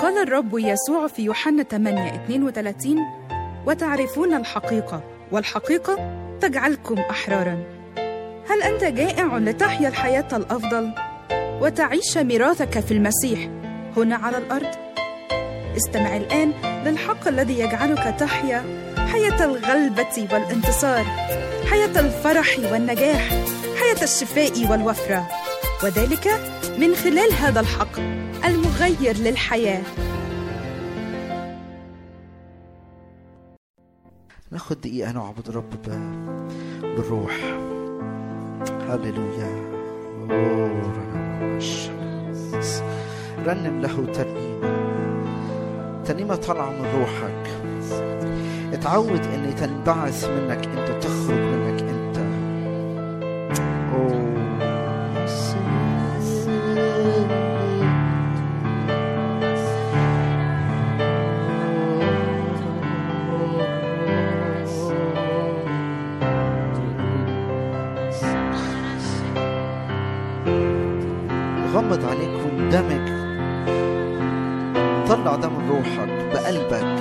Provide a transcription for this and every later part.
قال الرب يسوع في يوحنا 8 32 وتعرفون الحقيقة والحقيقة تجعلكم أحرارا هل أنت جائع لتحيا الحياة الأفضل وتعيش ميراثك في المسيح هنا على الأرض؟ استمع الآن للحق الذي يجعلك تحيا حياة الغلبة والانتصار حياة الفرح والنجاح حياة الشفاء والوفرة وذلك من خلال هذا الحق المغير للحياه ناخد دقيقة نعبد الرب ب- بالروح هللويا رنم له ترنيمة ترنيمة طالعة من روحك اتعود ان تنبعث منك انت تخرج منك انت أوه. غمض عليك واندمج طلع ده من روحك بقلبك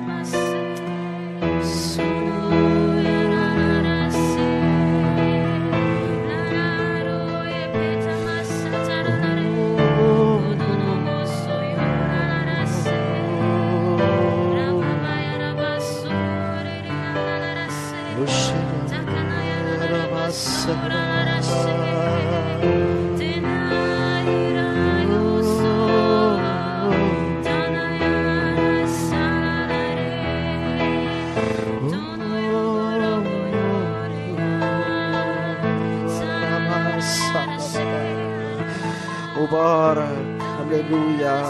مبارك هللويا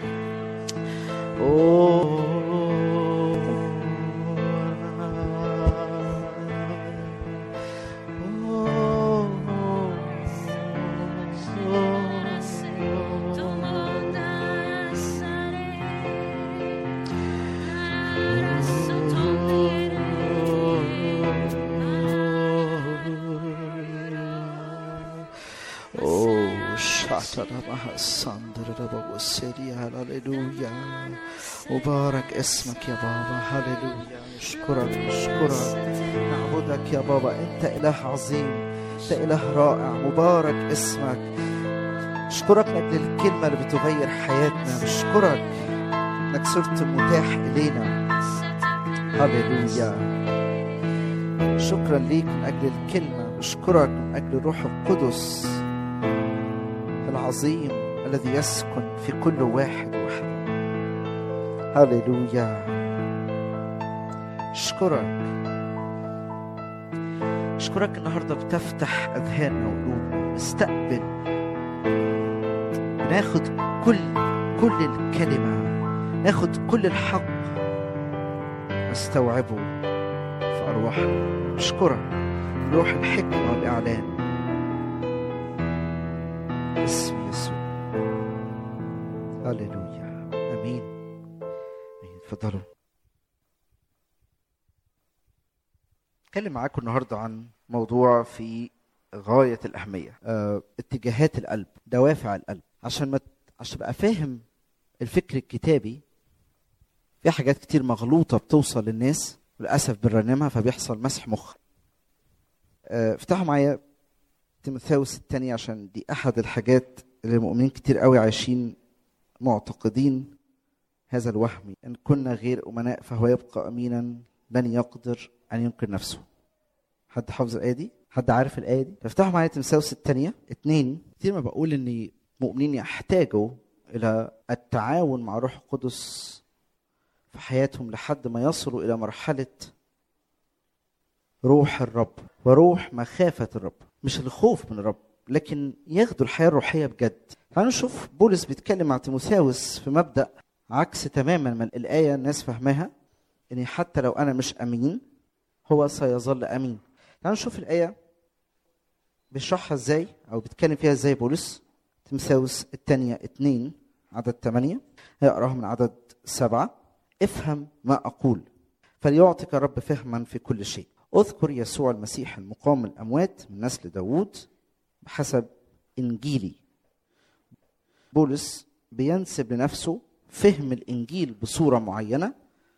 Oh, شعتنا الصندر ربا والسري هللويا مبارك اسمك يا بابا هللويا نشكرك نشكرك نعبدك يا بابا انت اله عظيم انت اله رائع مبارك اسمك نشكرك لاجل الكلمه اللي بتغير حياتنا نشكرك انك صرت متاح الينا هللويا شكرا ليك من اجل الكلمه نشكرك من اجل الروح القدس العظيم الذي يسكن في كل واحد وحده هللويا اشكرك اشكرك النهارده بتفتح اذهاننا وقلوبنا ونستقبل ناخد كل كل الكلمه ناخد كل الحق نستوعبه في ارواحنا اشكرك روح الحكمه والاعلان اسم يسوع هللويا امين امين اتفضلوا اتكلم معاكم النهارده عن موضوع في غايه الاهميه اه اتجاهات القلب دوافع القلب عشان ما عشان ابقى فاهم الفكر الكتابي في حاجات كتير مغلوطه بتوصل للناس وللاسف بنرنمها فبيحصل مسح مخ اه افتحوا معايا تيموثاوس الثانية عشان دي أحد الحاجات اللي المؤمنين كتير قوي عايشين معتقدين هذا الوهم إن كنا غير أمناء فهو يبقى أمينا لن يقدر أن ينكر نفسه حد حافظ الآية دي؟ حد عارف الآية دي؟ افتحوا معايا تيموثاوس الثانية اتنين كتير ما بقول إن مؤمنين يحتاجوا إلى التعاون مع روح القدس في حياتهم لحد ما يصلوا إلى مرحلة روح الرب وروح مخافة الرب مش الخوف من الرب لكن ياخدوا الحياة الروحية بجد تعالوا نشوف بولس بيتكلم مع تيموثاوس في مبدأ عكس تماما من الآية الناس فاهماها إن حتى لو أنا مش أمين هو سيظل أمين تعالوا نشوف الآية بيشرحها ازاي أو بيتكلم فيها ازاي بولس تيموثاوس الثانية اتنين عدد ثمانية هيقراها من عدد سبعة افهم ما أقول فليعطيك الرب فهما في كل شيء اذكر يسوع المسيح المقام من الاموات من نسل داوود بحسب انجيلي بولس بينسب لنفسه فهم الانجيل بصوره معينه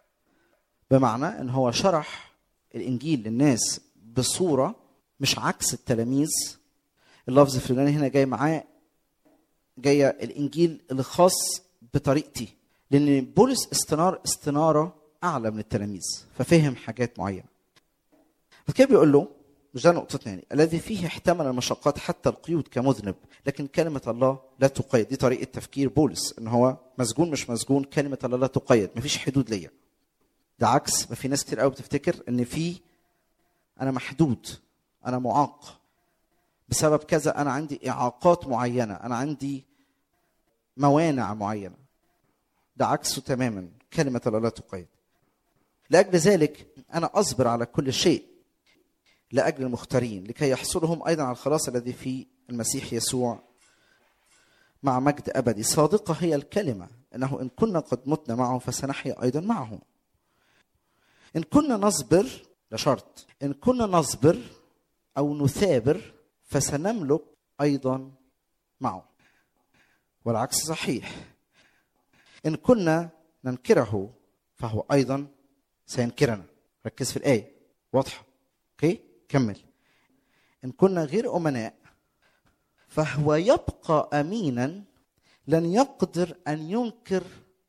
بمعنى ان هو شرح الانجيل للناس بصوره مش عكس التلاميذ اللفظ الفلاني هنا جاي معاه جايه الانجيل الخاص بطريقتي لان بولس استنار استناره اعلى من التلاميذ ففهم حاجات معينه فكده بيقول له مش ده نقطتنا يعني الذي فيه احتمل المشقات حتى القيود كمذنب لكن كلمة الله لا تقيد دي طريقة تفكير بولس ان هو مسجون مش مسجون كلمة الله لا تقيد مفيش حدود ليا ده عكس ما في ناس كتير قوي بتفتكر ان في انا محدود انا معاق بسبب كذا انا عندي اعاقات معينة انا عندي موانع معينة ده عكسه تماما كلمة الله لا تقيد لأجل ذلك أنا أصبر على كل شيء لاجل المختارين لكي يحصلهم ايضا على الخلاص الذي في المسيح يسوع مع مجد ابدي صادقه هي الكلمه انه ان كنا قد متنا معه فسنحيا ايضا معه ان كنا نصبر ده شرط ان كنا نصبر او نثابر فسنملك ايضا معه والعكس صحيح ان كنا ننكره فهو ايضا سينكرنا ركز في الايه واضحه اوكي كمل ان كنا غير امناء فهو يبقى امينا لن يقدر ان ينكر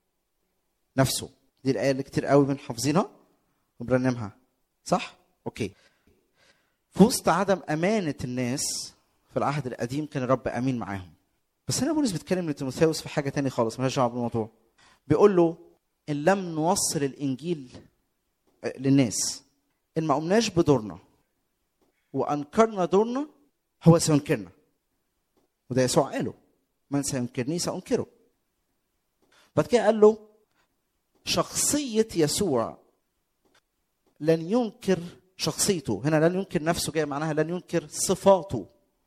نفسه دي الايه اللي كتير قوي بنحافظينها وبرنمها صح اوكي في وسط عدم امانه الناس في العهد القديم كان الرب امين معاهم بس هنا بولس بيتكلم لتيموثاوس في حاجه تانية خالص مالهاش دعوه بالموضوع بيقول له ان لم نوصل الانجيل للناس ان ما قمناش بدورنا وانكرنا دورنا هو سينكرنا وده يسوع قاله من سينكرني سانكره بعد كده قال له شخصية يسوع لن ينكر شخصيته هنا لن ينكر نفسه جاي معناها لن ينكر صفاته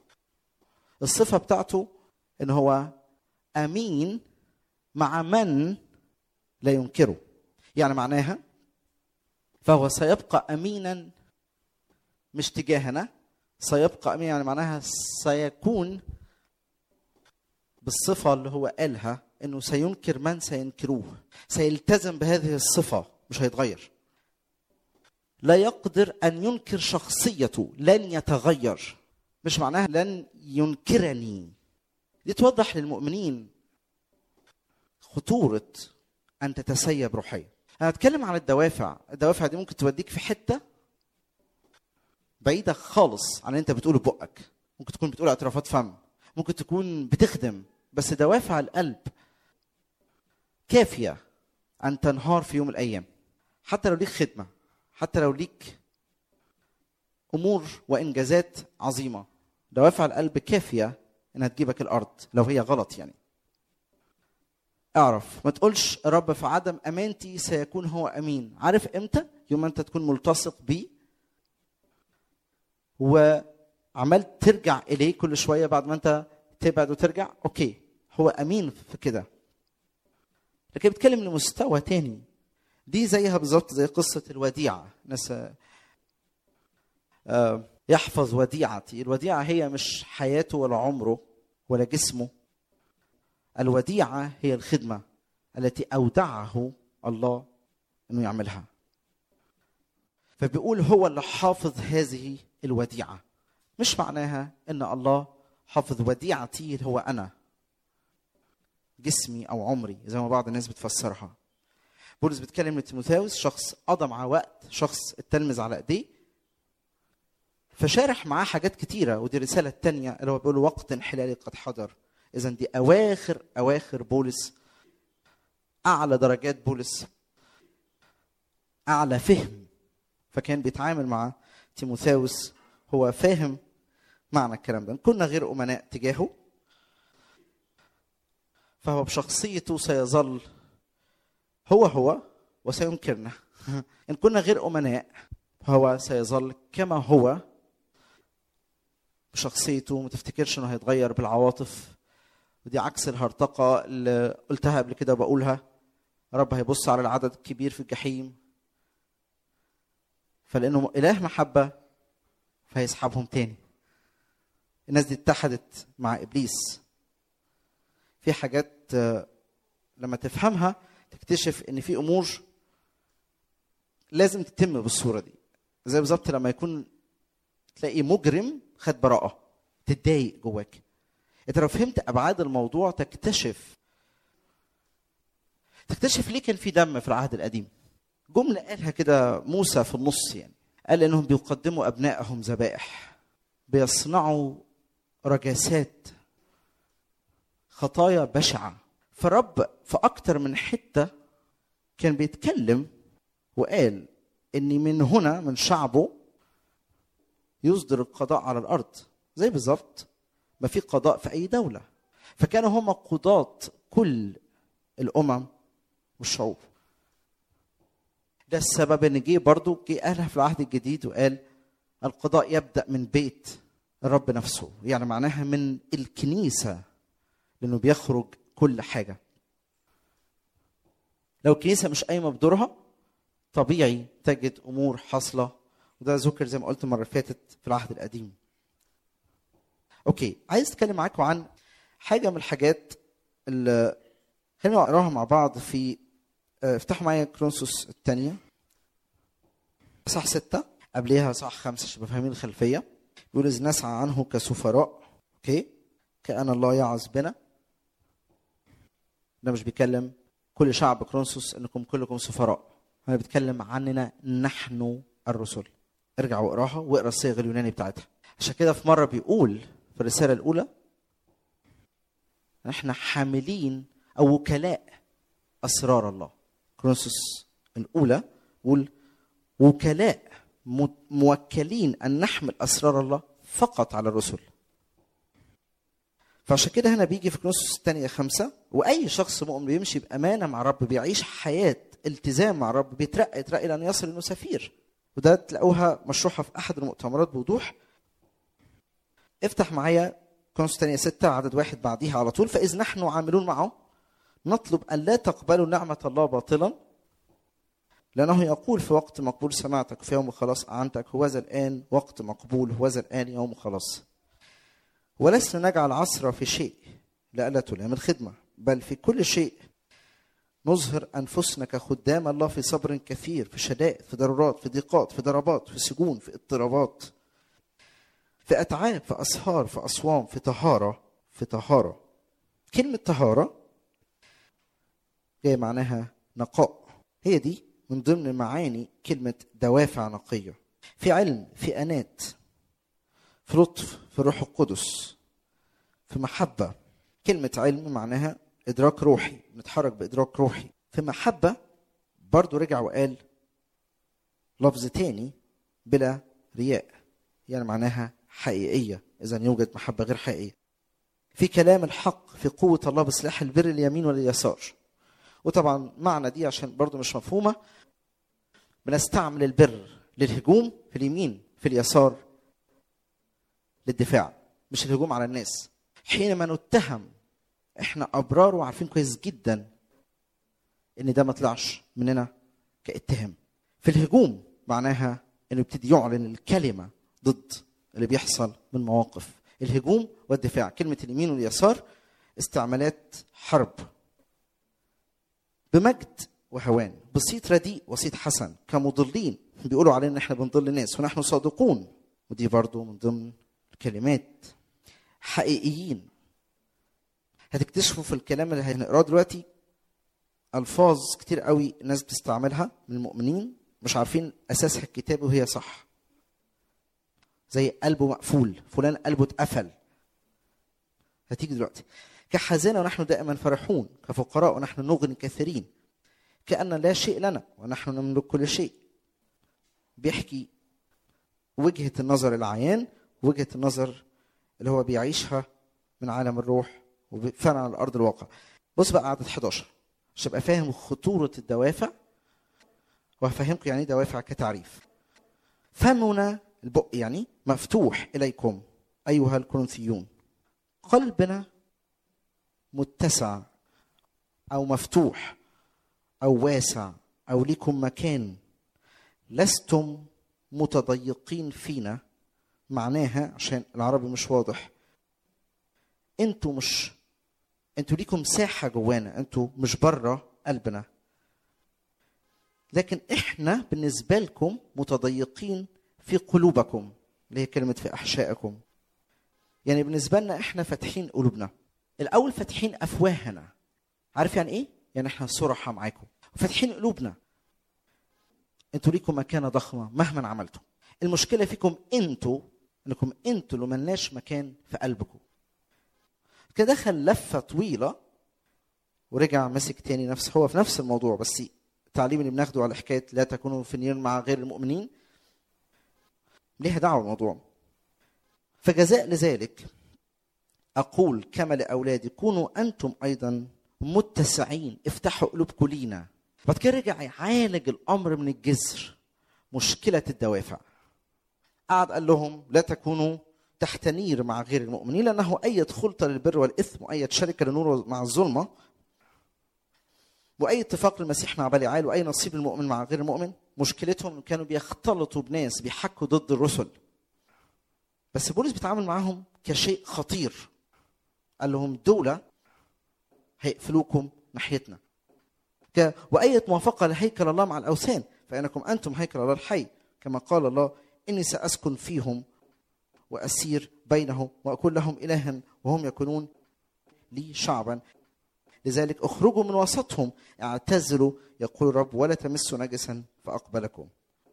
الصفة بتاعته ان هو امين مع من لا ينكره يعني معناها فهو سيبقى امينا مش تجاهنا سيبقى امين يعني معناها سيكون بالصفه اللي هو قالها انه سينكر من سينكروه سيلتزم بهذه الصفه مش هيتغير لا يقدر ان ينكر شخصيته لن يتغير مش معناها لن ينكرني دي توضح للمؤمنين خطوره ان تتسيب روحيا انا هتكلم عن الدوافع الدوافع دي ممكن توديك في حته بعيده خالص عن اللي انت بتقوله ببقك ممكن تكون بتقول اعترافات فم ممكن تكون بتخدم بس دوافع القلب كافيه ان تنهار في يوم من الايام حتى لو ليك خدمه حتى لو ليك امور وانجازات عظيمه دوافع القلب كافيه انها تجيبك الارض لو هي غلط يعني اعرف ما تقولش الرب في عدم امانتي سيكون هو امين عارف امتى يوم ما انت تكون ملتصق بيه وعمال ترجع اليه كل شويه بعد ما انت تبعد وترجع اوكي هو امين في كده لكن بتكلم لمستوى تاني دي زيها بالظبط زي قصه الوديعه ناس آه يحفظ وديعتي الوديعه هي مش حياته ولا عمره ولا جسمه الوديعه هي الخدمه التي اودعه الله انه يعملها فبيقول هو اللي حافظ هذه الوديعه مش معناها ان الله حافظ وديعتي اللي هو انا جسمي او عمري زي ما بعض الناس بتفسرها بولس بيتكلم لتيموثاوس شخص قضى معاه وقت شخص اتلمذ على ايديه فشارح معاه حاجات كتيره ودي الرساله الثانيه اللي هو بيقول وقت انحلالي قد حضر اذا دي اواخر اواخر بولس اعلى درجات بولس اعلى فهم فكان بيتعامل مع تيموثاوس هو فاهم معنى الكلام ده إن كنا غير امناء تجاهه فهو بشخصيته سيظل هو هو وسينكرنا ان كنا غير امناء هو سيظل كما هو بشخصيته ما تفتكرش انه هيتغير بالعواطف ودي عكس الهرطقه اللي قلتها قبل كده وبقولها رب هيبص على العدد الكبير في الجحيم فلانه اله محبه فهيسحبهم تاني الناس دي اتحدت مع ابليس في حاجات لما تفهمها تكتشف ان في امور لازم تتم بالصوره دي زي بالظبط لما يكون تلاقي مجرم خد براءه تتضايق جواك انت لو فهمت ابعاد الموضوع تكتشف تكتشف ليه كان في دم في العهد القديم جمله قالها كده موسى في النص يعني قال انهم بيقدموا ابنائهم ذبائح بيصنعوا رجاسات خطايا بشعه فرب في اكتر من حته كان بيتكلم وقال ان من هنا من شعبه يصدر القضاء على الارض زي بالظبط ما في قضاء في اي دوله فكانوا هم قضاة كل الامم والشعوب ده السبب ان جه برضه جه قالها في العهد الجديد وقال القضاء يبدا من بيت الرب نفسه يعني معناها من الكنيسه لانه بيخرج كل حاجه لو الكنيسه مش قايمه بدورها طبيعي تجد امور حاصله وده ذكر زي ما قلت المره اللي فاتت في العهد القديم اوكي عايز اتكلم معاكم عن حاجه من الحاجات اللي خلينا نقراها مع بعض في آه، افتحوا معايا كرونسوس الثانيه صح ستة قبليها صح خمسة عشان تبقوا فاهمين الخلفية بيقول إذ نسعى عنه كسفراء أوكي كأن الله يعظ بنا ده مش بيتكلم كل شعب كرونسوس انكم كلكم سفراء انا بتكلم عننا نحن الرسل ارجع واقراها واقرا الصيغ اليوناني بتاعتها عشان كده في مره بيقول في الرساله الاولى احنا حاملين او وكلاء اسرار الله كرونسوس الاولى يقول وكلاء م- موكلين ان نحمل اسرار الله فقط على الرسل فعشان كده هنا بيجي في كرونسوس الثانية خمسة وأي شخص مؤمن بيمشي بأمانة مع رب بيعيش حياة التزام مع رب بيترقى يترقى إلى أن يصل إنه سفير وده تلاقوها مشروحة في أحد المؤتمرات بوضوح افتح معايا كرونسوس الثانية ستة عدد واحد بعديها على طول فإذ نحن عاملون معه نطلب أن لا تقبلوا نعمة الله باطلا لأنه يقول في وقت مقبول سمعتك في يوم الخلاص أعنتك هوذا الآن وقت مقبول هوذا الآن يوم الخلاص ولسنا نجعل عصر في شيء لئلا تلام الخدمة بل في كل شيء نظهر أنفسنا كخدام الله في صبر كثير في شدائد في ضرورات في ضيقات في ضربات في سجون في اضطرابات في أتعاب في أسهار في أصوام في طهارة في طهارة كلمة طهارة جاي معناها نقاء هي دي من ضمن معاني كلمة دوافع نقية في علم في أنات في لطف في الروح القدس في محبة كلمة علم معناها إدراك روحي نتحرك بإدراك روحي في محبة برضو رجع وقال لفظ تاني بلا رياء يعني معناها حقيقية إذا يوجد محبة غير حقيقية في كلام الحق في قوة الله بسلاح البر اليمين واليسار وطبعا معنى دي عشان برضو مش مفهومة بنستعمل البر للهجوم في اليمين في اليسار للدفاع مش الهجوم على الناس حينما نتهم احنا ابرار وعارفين كويس جدا ان ده ما طلعش مننا كاتهام في الهجوم معناها انه يبتدي يعلن الكلمه ضد اللي بيحصل من مواقف الهجوم والدفاع كلمه اليمين واليسار استعمالات حرب بمجد وهوان بصيت رديء وصيت حسن كمضلين بيقولوا علينا ان احنا بنضل الناس ونحن صادقون ودي برضو من ضمن الكلمات حقيقيين هتكتشفوا في الكلام اللي هنقراه دلوقتي الفاظ كتير قوي الناس بتستعملها من المؤمنين مش عارفين اساسها الكتابي وهي صح زي قلبه مقفول فلان قلبه اتقفل هتيجي دلوقتي كحزانة ونحن دائما فرحون كفقراء ونحن نغني كثيرين كأن لا شيء لنا ونحن نملك كل شيء بيحكي وجهة النظر العيان وجهة النظر اللي هو بيعيشها من عالم الروح وفعلا على أرض الواقع بص بقى عدد 11 عشان ابقى فاهم خطورة الدوافع وهفهمكم يعني ايه دوافع كتعريف فمنا البق يعني مفتوح إليكم أيها الكورنثيون قلبنا متسع أو مفتوح أو واسع أو لكم مكان لستم متضيقين فينا معناها عشان العربي مش واضح انتوا مش انتوا ليكم مساحه جوانا انتوا مش بره قلبنا لكن احنا بالنسبه لكم متضيقين في قلوبكم اللي هي كلمه في احشائكم يعني بالنسبه لنا احنا فاتحين قلوبنا الاول فاتحين افواهنا عارف يعني ايه يعني احنا صراحه معاكم فاتحين قلوبنا انتوا ليكم مكانه ضخمه مهما عملتوا المشكله فيكم انتوا انكم انتوا اللي ملناش مكان في قلبكم كده دخل لفه طويله ورجع مسك تاني نفس هو في نفس الموضوع بس التعليم اللي بناخده على حكايه لا تكونوا في النير مع غير المؤمنين ليها دعوه الموضوع فجزاء لذلك اقول كما لاولادي كونوا انتم ايضا متسعين افتحوا قلوبكم لينا بعد كده رجع يعالج الامر من الجذر مشكله الدوافع قعد قال لهم لا تكونوا تحت نير مع غير المؤمنين لانه اية خلطه للبر والاثم واية شركه للنور مع الظلمه واي اتفاق للمسيح مع بليعال واي نصيب المؤمن مع غير المؤمن مشكلتهم كانوا بيختلطوا بناس بيحكوا ضد الرسل بس بولس بيتعامل معاهم كشيء خطير قال لهم دول هيقفلوكم ناحيتنا ك- وأية موافقة لهيكل الله مع الأوثان فإنكم أنتم هيكل الله الحي كما قال الله إني سأسكن فيهم وأسير بينهم وأكون لهم إلها وهم يكونون لي شعبا لذلك اخرجوا من وسطهم اعتزلوا يقول الرب ولا تمسوا نجسا فأقبلكم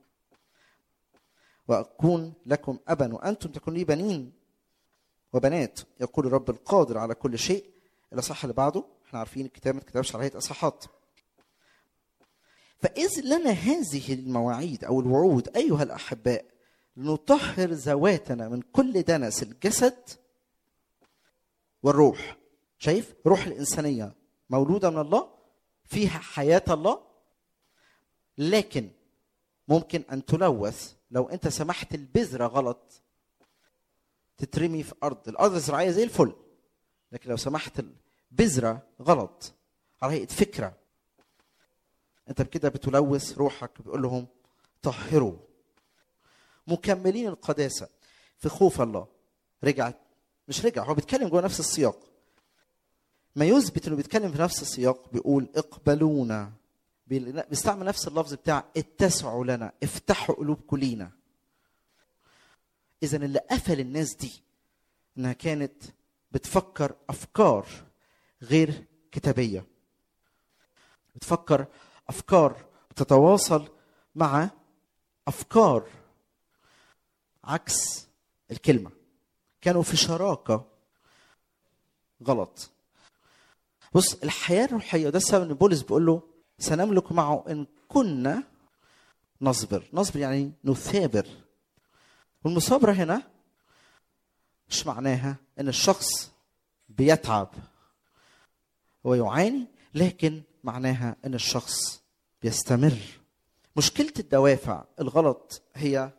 وأكون لكم أبا وأنتم تكونوا لي بنين وبنات يقول الرب القادر على كل شيء الأصح اللي بعده احنا عارفين الكتاب ما اتكتبش على هيئة أصحات فإذ لنا هذه المواعيد أو الوعود أيها الأحباء لنطهر ذواتنا من كل دنس الجسد والروح شايف روح الإنسانية مولودة من الله فيها حياة الله لكن ممكن أن تلوث لو أنت سمحت البذرة غلط تترمي في أرض الأرض الزراعية زي الفل لكن لو سمحت البذرة غلط على هيئة فكرة انت بكده بتلوث روحك بيقول لهم طهروا مكملين القداسه في خوف الله رجع مش رجع هو بيتكلم جوه نفس السياق ما يثبت انه بيتكلم في نفس السياق بيقول اقبلونا بي- بيستعمل نفس اللفظ بتاع اتسعوا لنا افتحوا قلوبكم لينا اذا اللي قفل الناس دي انها كانت بتفكر افكار غير كتابيه بتفكر افكار بتتواصل مع افكار عكس الكلمه كانوا في شراكه غلط بص الحياه الروحيه ده السبب ان بولس بيقول له سنملك معه ان كنا نصبر نصبر يعني نثابر والمثابره هنا مش معناها ان الشخص بيتعب ويعاني لكن معناها ان الشخص بيستمر مشكله الدوافع الغلط هي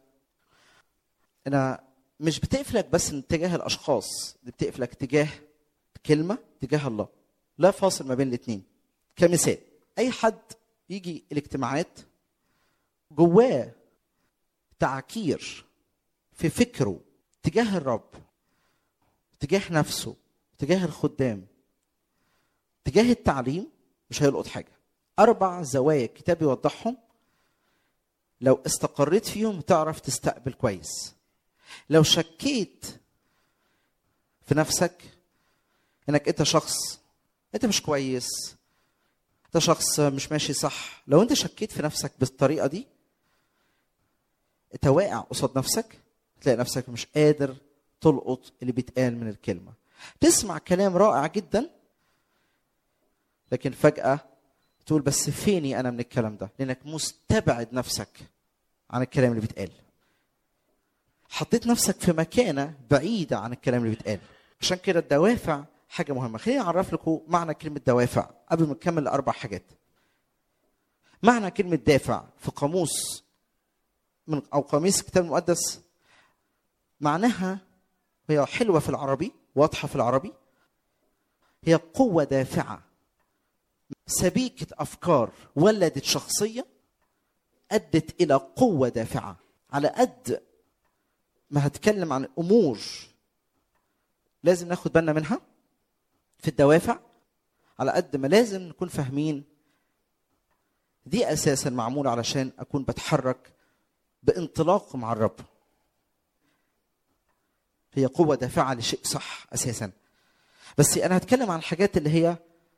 انها مش بتقفلك بس من تجاه الاشخاص دي بتقفلك تجاه كلمه تجاه الله لا فاصل ما بين الاثنين كمثال اي حد يجي الاجتماعات جواه تعكير في فكره تجاه الرب تجاه نفسه تجاه الخدام تجاه التعليم مش هيلقط حاجه اربع زوايا الكتاب يوضحهم لو استقريت فيهم تعرف تستقبل كويس لو شكيت في نفسك انك انت شخص انت مش كويس انت شخص مش ماشي صح لو انت شكيت في نفسك بالطريقه دي انت واقع قصاد نفسك تلاقي نفسك مش قادر تلقط اللي بيتقال من الكلمه تسمع كلام رائع جدا لكن فجاه تقول بس فيني انا من الكلام ده لانك مستبعد نفسك عن الكلام اللي بيتقال حطيت نفسك في مكانه بعيده عن الكلام اللي بيتقال عشان كده الدوافع حاجه مهمه خليني اعرف لكم معنى كلمه دوافع قبل ما نكمل الاربع حاجات معنى كلمه دافع في قاموس من او قاموس الكتاب المقدس معناها هي حلوه في العربي واضحه في العربي هي قوه دافعه سبيكه افكار ولدت شخصيه ادت الى قوه دافعه على قد ما هتكلم عن امور لازم ناخد بالنا منها في الدوافع على قد ما لازم نكون فاهمين دي اساسا معموله علشان اكون بتحرك بانطلاق مع الرب هي قوة دافعة لشيء صح أساسا بس أنا هتكلم عن الحاجات اللي هي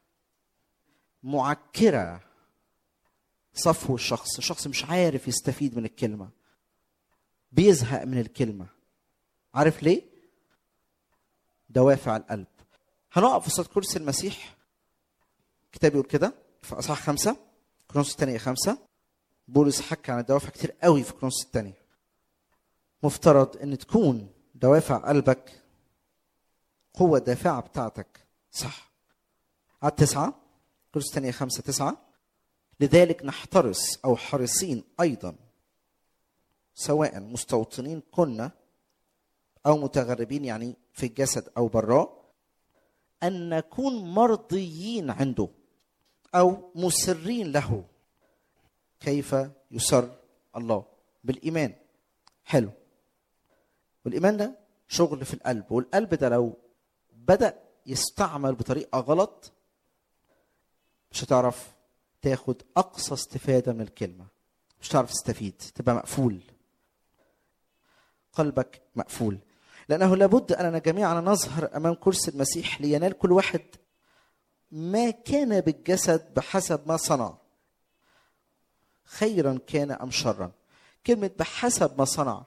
معكرة صفو الشخص الشخص مش عارف يستفيد من الكلمة بيزهق من الكلمة عارف ليه؟ دوافع القلب هنقف قصاد كرسي المسيح كتاب يقول كده في اصحاح خمسه كرونس الثانيه خمسه بولس حكى عن الدوافع كتير قوي في كرونس الثانيه مفترض ان تكون دوافع قلبك قوة دافعة بتاعتك صح على التسعة كرونس الثانية خمسة تسعة لذلك نحترس أو حريصين أيضا سواء مستوطنين كنا أو متغربين يعني في الجسد أو براه أن نكون مرضيين عنده أو مسرين له كيف يسر الله بالإيمان حلو والإيمان ده شغل في القلب والقلب ده لو بدأ يستعمل بطريقة غلط مش هتعرف تاخد أقصى استفادة من الكلمة مش هتعرف تستفيد تبقى مقفول قلبك مقفول لأنه لابد أننا جميعا نظهر أمام كرسي المسيح لينال كل واحد ما كان بالجسد بحسب ما صنع خيرا كان أم شرا كلمة بحسب ما صنع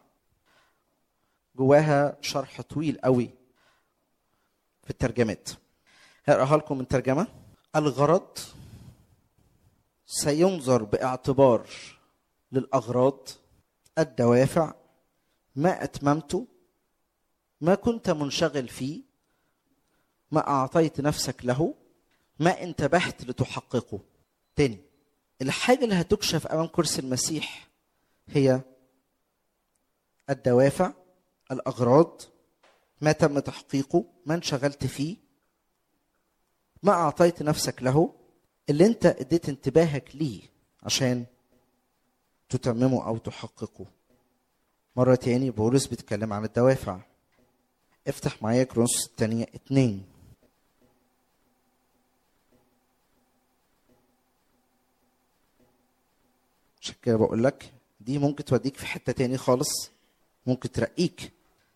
جواها شرح طويل قوي في الترجمات هقراها لكم من ترجمة الغرض سينظر باعتبار للأغراض الدوافع ما أتممته ما كنت منشغل فيه ما أعطيت نفسك له ما انتبهت لتحققه تاني الحاجة اللي هتكشف أمام كرسي المسيح هي الدوافع الأغراض ما تم تحقيقه ما انشغلت فيه ما أعطيت نفسك له اللي أنت اديت انتباهك ليه عشان تتممه أو تحققه مرة تاني بولس بيتكلم عن الدوافع افتح معايا كرونس الثانية اتنين عشان كده بقول لك دي ممكن توديك في حتة تاني خالص ممكن ترقيك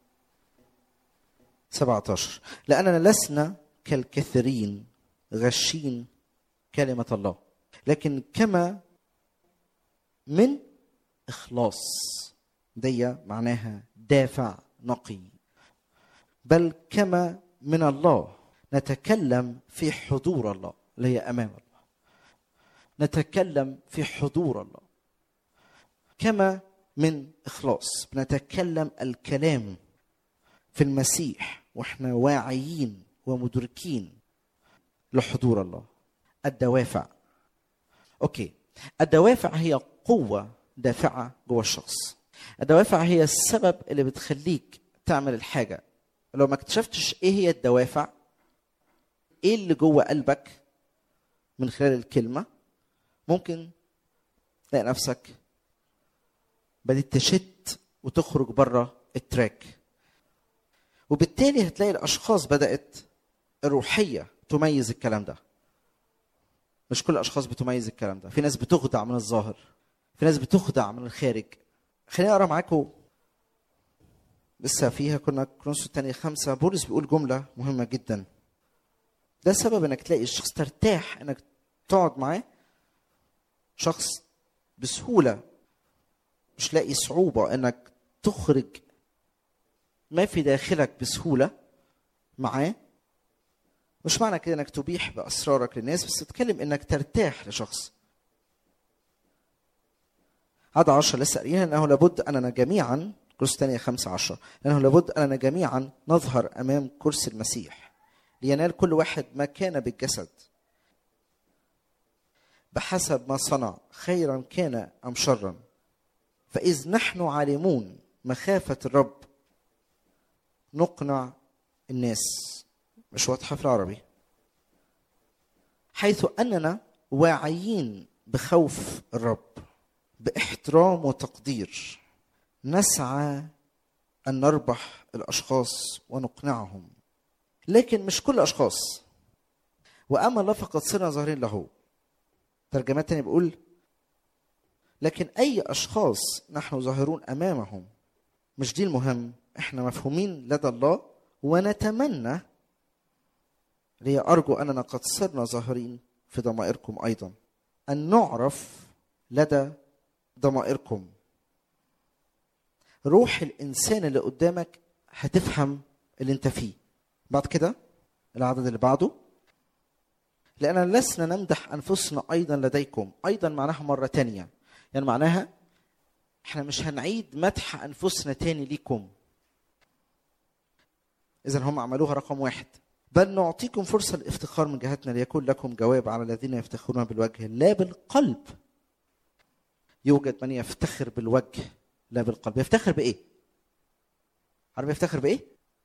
17 لأننا لسنا كالكثيرين غشين كلمة الله لكن كما من إخلاص دي معناها دافع نقي بل كما من الله نتكلم في حضور الله اللي هي امام الله نتكلم في حضور الله كما من اخلاص بنتكلم الكلام في المسيح واحنا واعيين ومدركين لحضور الله الدوافع اوكي الدوافع هي قوه دافعه جوه الشخص الدوافع هي السبب اللي بتخليك تعمل الحاجه لو ما اكتشفتش ايه هي الدوافع ايه اللي جوه قلبك من خلال الكلمه ممكن تلاقي نفسك بدأت تشت وتخرج بره التراك وبالتالي هتلاقي الاشخاص بدات الروحيه تميز الكلام ده مش كل الاشخاص بتميز الكلام ده في ناس بتخدع من الظاهر في ناس بتخدع من الخارج خليني اقرا معاكم لسه فيها كنا كرونسو الثانية خمسة بولس بيقول جملة مهمة جدا ده سبب انك تلاقي الشخص ترتاح انك تقعد معاه شخص بسهولة مش لاقي صعوبة انك تخرج ما في داخلك بسهولة معاه مش معنى كده انك تبيح باسرارك للناس بس تتكلم انك ترتاح لشخص هذا عشرة لسه قايلين انه لابد اننا جميعا كرسي الثانية خمسة عشر لأنه لابد أننا جميعا نظهر أمام كرسي المسيح لينال كل واحد ما كان بالجسد بحسب ما صنع خيرا كان أم شرا فإذ نحن عالمون مخافة الرب نقنع الناس مش واضحة في العربي حيث أننا واعيين بخوف الرب باحترام وتقدير نسعى ان نربح الاشخاص ونقنعهم لكن مش كل الاشخاص واما الله فقد صرنا ظاهرين له ترجمات تانية بيقول لكن اي اشخاص نحن ظاهرون امامهم مش دي المهم احنا مفهومين لدى الله ونتمنى لي ارجو اننا قد صرنا ظاهرين في ضمائركم ايضا ان نعرف لدى ضمائركم روح الانسان اللي قدامك هتفهم اللي انت فيه بعد كده العدد اللي بعده لأننا لسنا نمدح أنفسنا أيضا لديكم أيضا معناها مرة تانية يعني معناها احنا مش هنعيد مدح أنفسنا تاني ليكم إذا هم عملوها رقم واحد بل نعطيكم فرصة الافتخار من جهتنا ليكون لكم جواب على الذين يفتخرون بالوجه لا بالقلب يوجد من يفتخر بالوجه لا بالقلب يفتخر بإيه؟ عارف يفتخر بإيه؟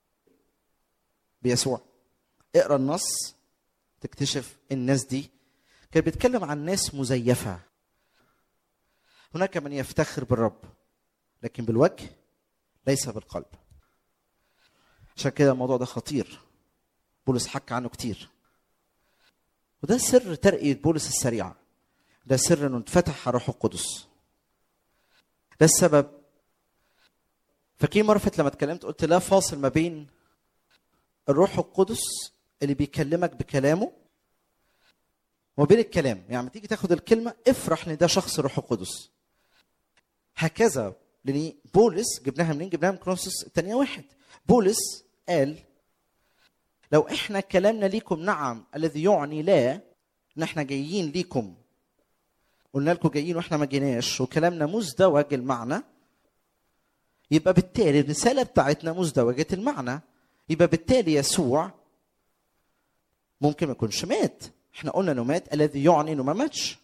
بيسوع اقرا النص تكتشف الناس دي كان بيتكلم عن ناس مزيفة هناك من يفتخر بالرب لكن بالوجه ليس بالقلب عشان كده الموضوع ده خطير بولس حكى عنه كتير وده سر ترقية بولس السريعة ده سر انه اتفتح على روح القدس ده السبب فاكرين مرة فاتت لما اتكلمت قلت لا فاصل ما بين الروح القدس اللي بيكلمك بكلامه وبين الكلام يعني لما تيجي تاخد الكلمه افرح ان ده شخص الروح القدس هكذا لان بولس جبناها منين جبناها من كرونسوس الثانيه واحد بولس قال لو احنا كلامنا ليكم نعم الذي يعني لا ان احنا جايين ليكم قلنا لكم جايين واحنا ما جيناش وكلامنا مزدوج المعنى يبقى بالتالي الرساله بتاعتنا مزدوجه المعنى يبقى بالتالي يسوع ممكن ما يكونش مات احنا قلنا انه مات الذي يعني انه ما ماتش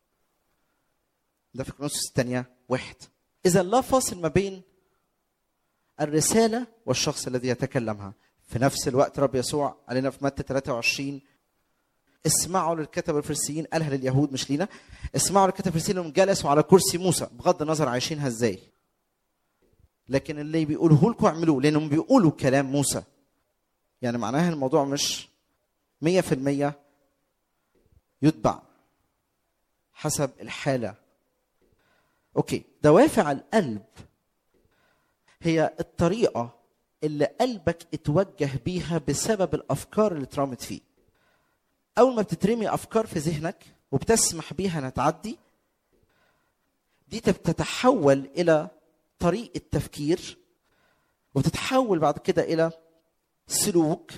ده في كرونسوس الثانية واحد إذا لا فاصل ما بين الرسالة والشخص الذي يتكلمها في نفس الوقت رب يسوع قال لنا في متى 23 اسمعوا للكتب الفريسيين قالها لليهود مش لينا اسمعوا للكتب الفريسيين انهم جلسوا على كرسي موسى بغض النظر عايشينها ازاي لكن اللي بيقوله لكم اعملوه لانهم بيقولوا كلام موسى يعني معناها الموضوع مش مية في المية يتبع حسب الحالة أوكي دوافع القلب هي الطريقة اللي قلبك اتوجه بيها بسبب الأفكار اللي اترمت فيه أول ما بتترمي أفكار في ذهنك وبتسمح بيها انها تعدي دي بتتحول إلى طريقة تفكير وبتتحول بعد كده إلى سلوك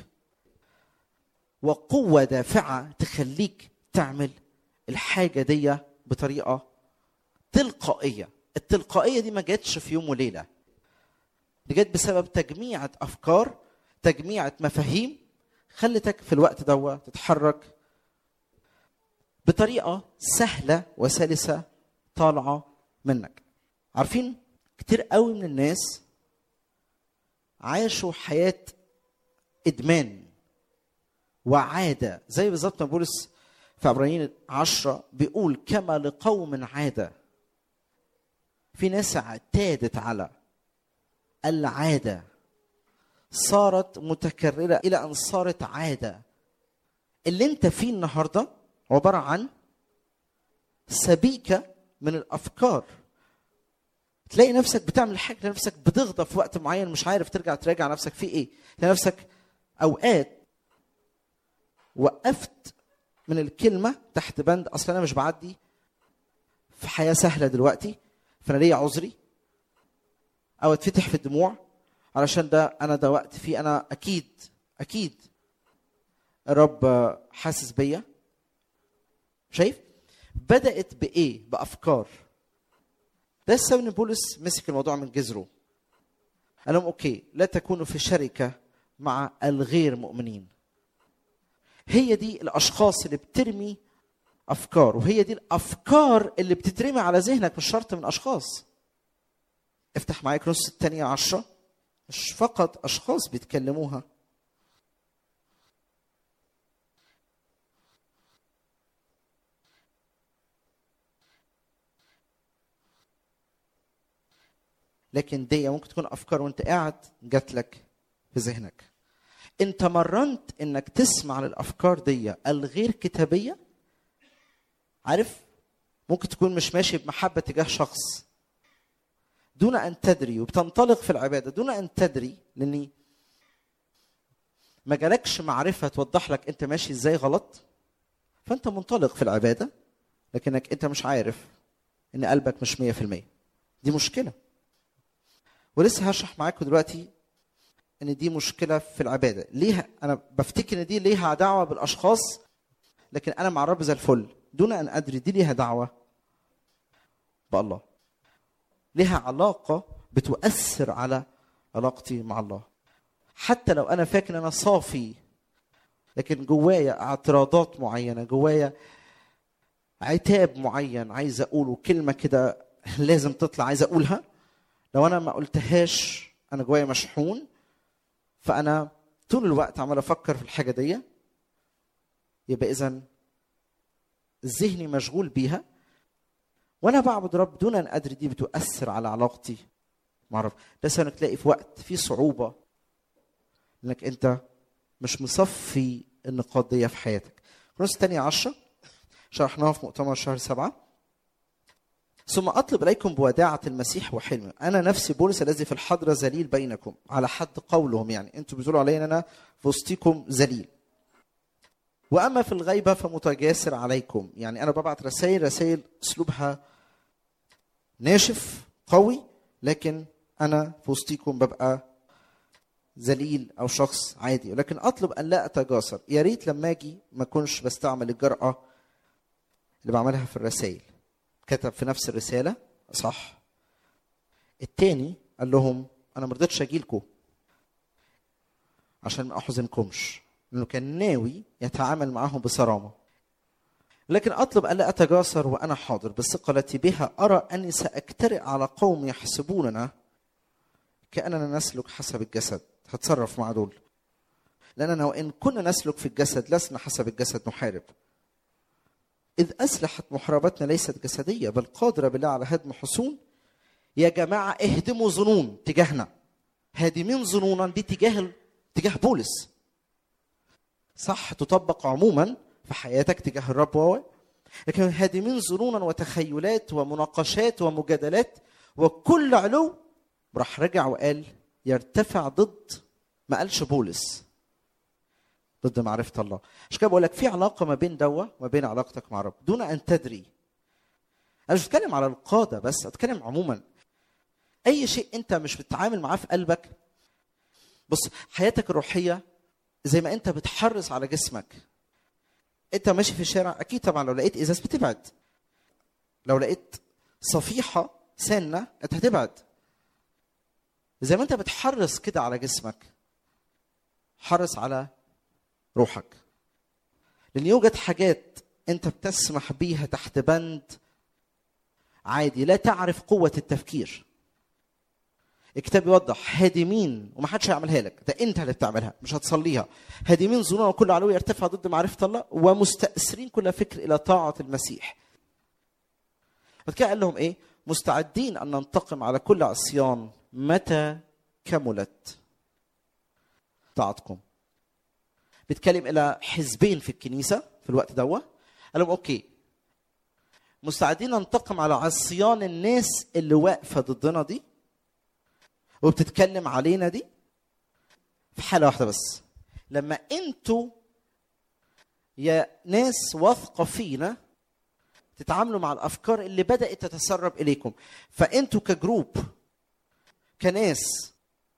وقوة دافعة تخليك تعمل الحاجة دي بطريقة تلقائية التلقائية دي ما جاتش في يوم وليلة دي جت بسبب تجميعة أفكار تجميعة مفاهيم خلتك في الوقت دوا تتحرك بطريقة سهلة وسلسة طالعة منك عارفين كتير قوي من الناس عاشوا حياة إدمان وعادة زي بالظبط ما بولس في عبرانيين عشرة بيقول كما لقوم عادة في ناس اعتادت على العادة صارت متكررة إلى أن صارت عادة اللي أنت فيه النهاردة عبارة عن سبيكة من الأفكار تلاقي نفسك بتعمل حاجة تلاقي نفسك بتغضب في وقت معين مش عارف ترجع تراجع نفسك في إيه تلاقي نفسك أوقات وقفت من الكلمة تحت بند أصل أنا مش بعدي في حياة سهلة دلوقتي فأنا ليا عذري أو اتفتح في الدموع علشان ده أنا ده وقت فيه أنا أكيد أكيد الرب حاسس بيا شايف؟ بدأت بإيه؟ بأفكار ده السبب ان بولس مسك الموضوع من جذره قال لهم اوكي لا تكونوا في شركه مع الغير مؤمنين هي دي الاشخاص اللي بترمي افكار وهي دي الافكار اللي بتترمي على ذهنك مش شرط من اشخاص افتح معايا كرونس الثانية عشرة مش فقط اشخاص بيتكلموها لكن دي ممكن تكون افكار وانت قاعد جات لك في ذهنك انت مرنت انك تسمع للافكار دي الغير كتابيه عارف ممكن تكون مش ماشي بمحبه تجاه شخص دون ان تدري وبتنطلق في العباده دون ان تدري لاني ما جالكش معرفه توضح لك انت ماشي ازاي غلط فانت منطلق في العباده لكنك انت مش عارف ان قلبك مش 100% دي مشكله ولسه هشرح معاكم دلوقتي ان دي مشكله في العباده ليها انا بفتكر ان دي ليها دعوه بالاشخاص لكن انا مع الرب زي الفل دون ان ادري دي ليها دعوه بالله ليها علاقه بتؤثر على علاقتي مع الله حتى لو انا فاكر ان انا صافي لكن جوايا اعتراضات معينه جوايا عتاب معين عايز اقوله كلمه كده لازم تطلع عايز اقولها لو انا ما قلتهاش انا جوايا مشحون فانا طول الوقت عمال افكر في الحاجه دي يبقى اذا ذهني مشغول بيها وانا بعبد رب دون ان ادري دي بتؤثر على علاقتي مع رب ده انك تلاقي في وقت في صعوبه انك انت مش مصفي النقاط دي في حياتك كورنثوس الثانية عشرة شرحناها في مؤتمر شهر سبعة ثم أطلب إليكم بوداعة المسيح وحلمه أنا نفسي بولس الذي في الحضرة ذليل بينكم على حد قولهم يعني أنتوا بتقولوا علي أن أنا في وسطكم ذليل وأما في الغيبة فمتجاسر عليكم يعني أنا ببعت رسائل رسائل أسلوبها ناشف قوي لكن أنا في وسطكم ببقى ذليل او شخص عادي ولكن اطلب ان لا اتجاسر يا ريت لما اجي ما اكونش بستعمل الجرأه اللي بعملها في الرسائل كتب في نفس الرساله صح التاني قال لهم انا ما رضيتش اجي لكم عشان ما احزنكمش لانه كان ناوي يتعامل معاهم بصرامه لكن اطلب الا اتجاسر وانا حاضر بالثقه التي بها ارى اني ساجترئ على قوم يحسبوننا كاننا نسلك حسب الجسد هتصرف مع دول لاننا وان كنا نسلك في الجسد لسنا حسب الجسد نحارب اذ اسلحه محاربتنا ليست جسديه بل قادره بالله على هدم حصون يا جماعه اهدموا ظنون تجاهنا هادمين ظنونا دي تجاه تجاه بولس صح تطبق عموما في حياتك تجاه الرب وهو لكن هادمين ظنونا وتخيلات ومناقشات ومجادلات وكل علو راح رجع وقال يرتفع ضد ما قالش بولس ضد معرفة الله عشان كده بقول لك في علاقة ما بين دوا وما بين علاقتك مع الرب دون أن تدري أنا مش بتكلم على القادة بس أتكلم عموما أي شيء أنت مش بتتعامل معاه في قلبك بص حياتك الروحية زي ما أنت بتحرص على جسمك أنت ماشي في الشارع أكيد طبعا لو لقيت إزاز بتبعد لو لقيت صفيحة سنة أنت هتبعد زي ما انت بتحرص كده على جسمك حرص على روحك لان يوجد حاجات انت بتسمح بيها تحت بند عادي لا تعرف قوة التفكير الكتاب يوضح هادمين ومحدش هيعملها لك ده انت اللي بتعملها مش هتصليها هادمين ظنونا وكل علو يرتفع ضد معرفة الله ومستأثرين كل فكر إلى طاعة المسيح بعد كده قال لهم ايه مستعدين ان ننتقم على كل عصيان متى كملت طاعتكم بيتكلم الى حزبين في الكنيسه في الوقت دوا قال لهم اوكي مستعدين ننتقم على عصيان الناس اللي واقفه ضدنا دي وبتتكلم علينا دي في حاله واحده بس لما انتوا يا ناس واثقه فينا تتعاملوا مع الافكار اللي بدات تتسرب اليكم فانتوا كجروب كناس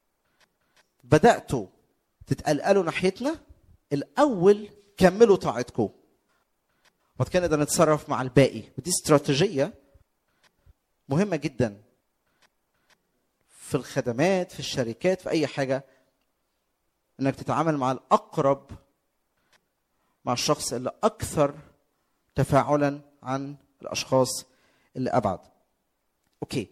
بداتوا تتقلقلوا ناحيتنا الاول كملوا طاعتكم وبعد كده نقدر نتصرف مع الباقي ودي استراتيجيه مهمه جدا في الخدمات في الشركات في اي حاجه انك تتعامل مع الاقرب مع الشخص اللي اكثر تفاعلا عن الاشخاص اللي ابعد اوكي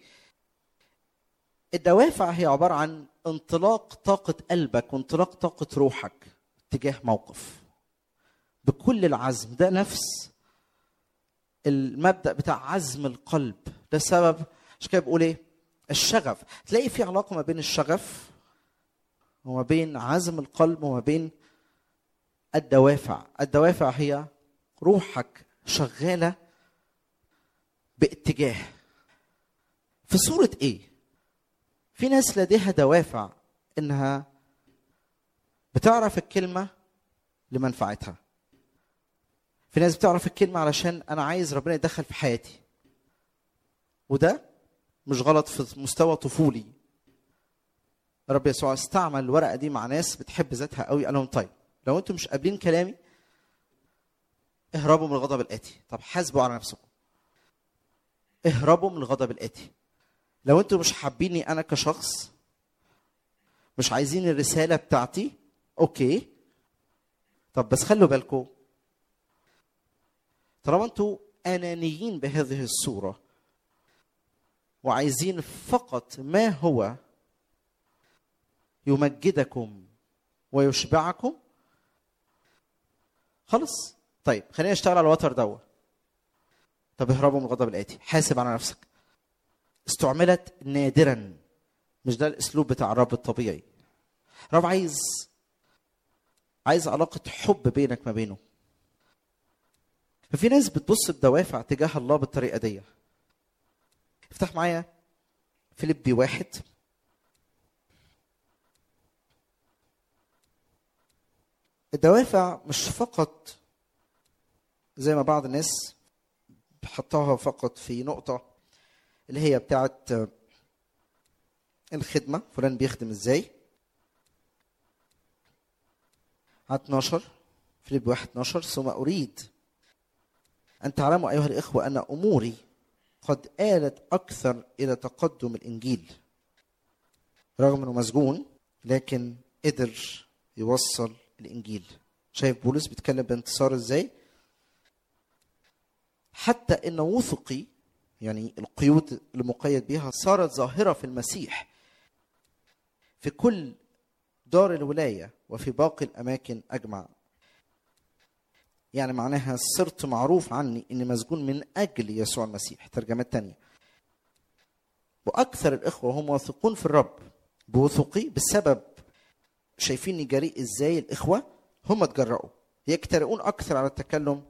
الدوافع هي عباره عن انطلاق طاقه قلبك وانطلاق طاقه روحك تجاه موقف بكل العزم ده نفس المبدا بتاع عزم القلب ده سبب عشان كده بقول ايه الشغف تلاقي في علاقه ما بين الشغف وما بين عزم القلب وما بين الدوافع الدوافع هي روحك شغاله باتجاه في صوره ايه في ناس لديها دوافع انها بتعرف الكلمه لمنفعتها في ناس بتعرف الكلمه علشان انا عايز ربنا يتدخل في حياتي وده مش غلط في مستوى طفولي رب يسوع استعمل الورقه دي مع ناس بتحب ذاتها قوي قال لهم طيب لو انتم مش قابلين كلامي اهربوا من الغضب الاتي طب حاسبوا على نفسكم اهربوا من الغضب الاتي لو انتم مش حابيني انا كشخص مش عايزين الرساله بتاعتي اوكي طب بس خلوا بالكم طالما انتم انانيين بهذه الصوره وعايزين فقط ما هو يمجدكم ويشبعكم خلاص طيب خلينا نشتغل على الوتر دوت طب اهربوا من الغضب الاتي حاسب على نفسك استعملت نادرا مش ده الاسلوب بتاع الرب الطبيعي الرب عايز عايز علاقة حب بينك ما بينه ففي ناس بتبص بدوافع تجاه الله بالطريقة دي افتح معايا فيليبي واحد الدوافع مش فقط زي ما بعض الناس حطها فقط في نقطة اللي هي بتاعت الخدمة فلان بيخدم ازاي على 12 فيليب 1 12 ثم أريد أن تعلموا أيها الإخوة أن أموري قد آلت أكثر إلى تقدم الإنجيل رغم أنه مسجون لكن قدر يوصل الإنجيل شايف بولس بيتكلم بانتصار إزاي حتى ان وثقي يعني القيود المقيد بها صارت ظاهره في المسيح في كل دار الولايه وفي باقي الاماكن اجمع يعني معناها صرت معروف عني اني مسجون من اجل يسوع المسيح ترجمات تانية واكثر الاخوه هم واثقون في الرب بوثقي بسبب شايفيني جريء ازاي الاخوه هم اتجرأوا يجترئون اكثر على التكلم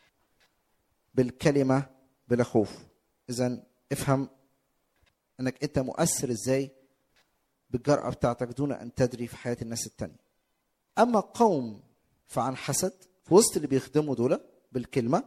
بالكلمة بلا خوف إذا افهم أنك أنت مؤثر إزاي بالجرأة بتاعتك دون أن تدري في حياة الناس التانية أما قوم فعن حسد في وسط اللي بيخدموا دول بالكلمة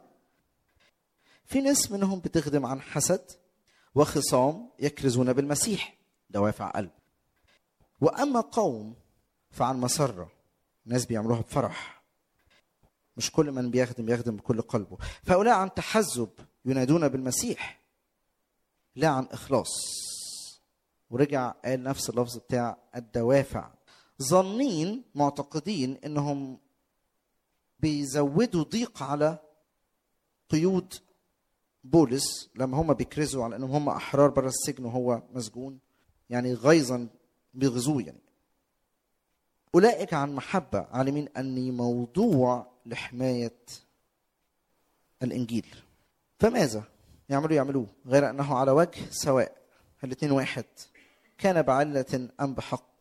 في ناس منهم بتخدم عن حسد وخصام يكرزون بالمسيح دوافع قلب وأما قوم فعن مسرة ناس بيعملوها بفرح مش كل من بيخدم يخدم بكل قلبه فهؤلاء عن تحزب ينادون بالمسيح لا عن إخلاص ورجع قال نفس اللفظ بتاع الدوافع ظنين معتقدين انهم بيزودوا ضيق على قيود بولس لما هم بيكرزوا على انهم هم احرار بره السجن وهو مسجون يعني غيظا بيغزوه يعني اولئك عن محبه عالمين اني موضوع لحمايه الانجيل فماذا يعملوا يعملوه غير انه على وجه سواء الاثنين واحد كان بعلة أم بحق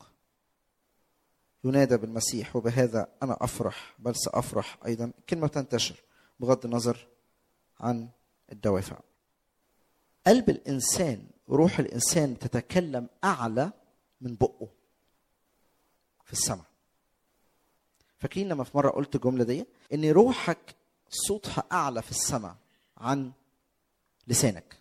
ينادى بالمسيح وبهذا أنا أفرح بل سأفرح أيضا كلمة تنتشر بغض النظر عن الدوافع قلب الإنسان روح الإنسان تتكلم أعلى من بقه في السماء فاكرين لما في مرة قلت الجملة دي إن روحك صوتها أعلى في السماء عن لسانك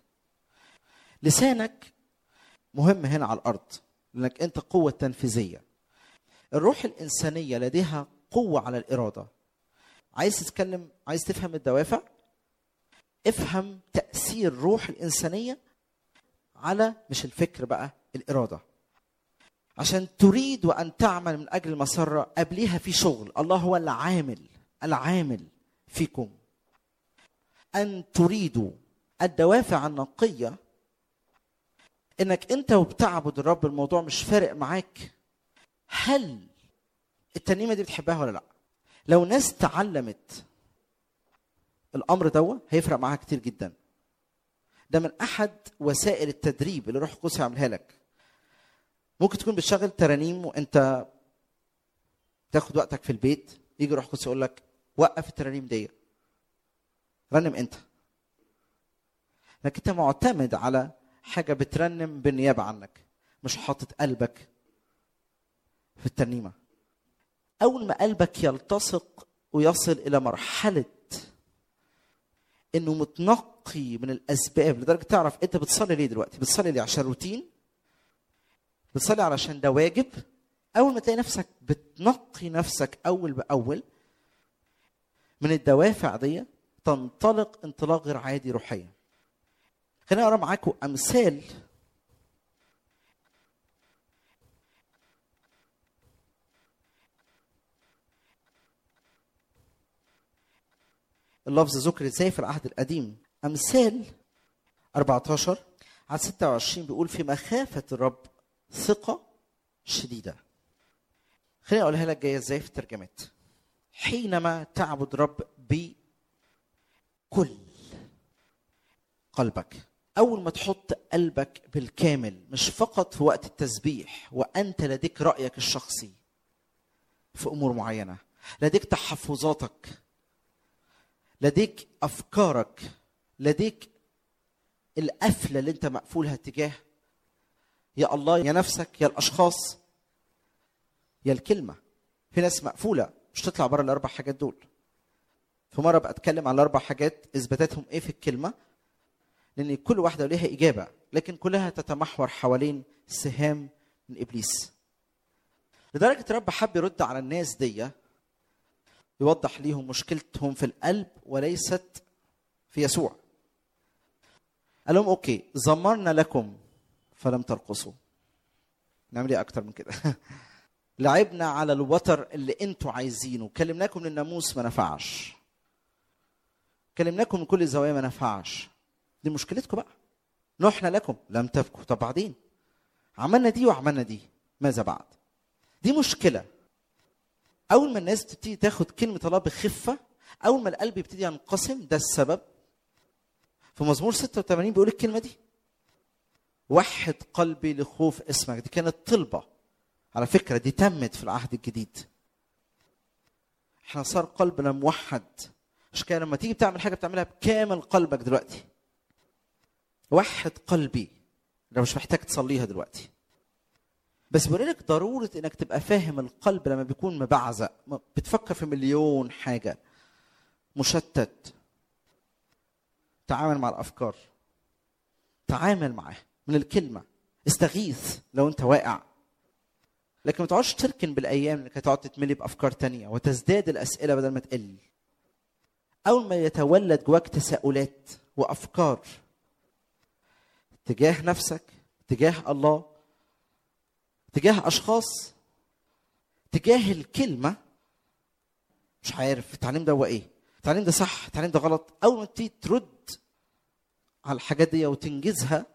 لسانك مهم هنا على الارض لانك انت قوه تنفيذيه الروح الانسانيه لديها قوه على الاراده عايز تتكلم عايز تفهم الدوافع افهم تاثير الروح الانسانيه على مش الفكر بقى الاراده عشان تريد وان تعمل من اجل المسره قبلها في شغل الله هو العامل العامل فيكم ان تريدوا الدوافع النقيه انك انت وبتعبد الرب الموضوع مش فارق معاك هل الترنيمه دي بتحبها ولا لا لو ناس تعلمت الامر ده هيفرق معاها كتير جدا ده من احد وسائل التدريب اللي روح القدس يعملها لك ممكن تكون بتشغل ترانيم وانت تاخد وقتك في البيت يجي روح قدس يقول لك وقف الترانيم دي رنم انت لكن انت معتمد على حاجه بترنم بالنيابه عنك مش حاطط قلبك في الترنيمه اول ما قلبك يلتصق ويصل الى مرحله انه متنقي من الاسباب لدرجه تعرف انت بتصلي ليه دلوقتي بتصلي ليه عشان روتين بتصلي علشان ده واجب اول ما تلاقي نفسك بتنقي نفسك اول باول من الدوافع دي تنطلق انطلاق غير عادي روحيا خليني اقرا معاكم امثال اللفظ ذكر ازاي في العهد القديم امثال 14 على 26 بيقول في مخافه الرب ثقه شديده خليني اقولها لك جايه ازاي في الترجمات حينما تعبد رب بكل قلبك اول ما تحط قلبك بالكامل مش فقط في وقت التسبيح وانت لديك رايك الشخصي في امور معينه لديك تحفظاتك لديك افكارك لديك القفله اللي انت مقفولها تجاه يا الله يا نفسك يا الاشخاص يا الكلمه في ناس مقفوله مش تطلع بره الاربع حاجات دول في مره بقى اتكلم عن الاربع حاجات اثباتاتهم ايه في الكلمه لان كل واحده ليها اجابه لكن كلها تتمحور حوالين سهام من ابليس لدرجه رب حب يرد على الناس دي يوضح ليهم مشكلتهم في القلب وليست في يسوع قال لهم اوكي زمرنا لكم فلم ترقصوا نعمل ايه اكتر من كده لعبنا على الوتر اللي انتوا عايزينه كلمناكم من الناموس ما نفعش كلمناكم من كل الزوايا ما نفعش دي مشكلتكم بقى نحنا لكم لم تبكوا طب بعدين عملنا دي وعملنا دي ماذا بعد دي مشكله اول ما الناس تبتدي تاخد كلمه الله بخفه اول ما القلب يبتدي ينقسم ده السبب في مزمور 86 بيقول الكلمه دي وحد قلبي لخوف اسمك دي كانت طلبه على فكره دي تمت في العهد الجديد احنا صار قلبنا موحد عشان كده لما تيجي بتعمل حاجه بتعملها بكامل قلبك دلوقتي وحد قلبي لو مش محتاج تصليها دلوقتي بس بيقول لك ضروره انك تبقى فاهم القلب لما بيكون مبعزق بتفكر في مليون حاجه مشتت تعامل مع الافكار تعامل معاه من الكلمه استغيث لو انت واقع لكن ما تقعدش تركن بالايام انك هتقعد تتملي بافكار تانية وتزداد الاسئله بدل ما تقل اول ما يتولد جواك تساؤلات وافكار تجاه نفسك تجاه الله تجاه اشخاص تجاه الكلمه مش عارف التعليم ده هو ايه التعليم ده صح التعليم ده غلط اول ما تيجي ترد على الحاجات دي وتنجزها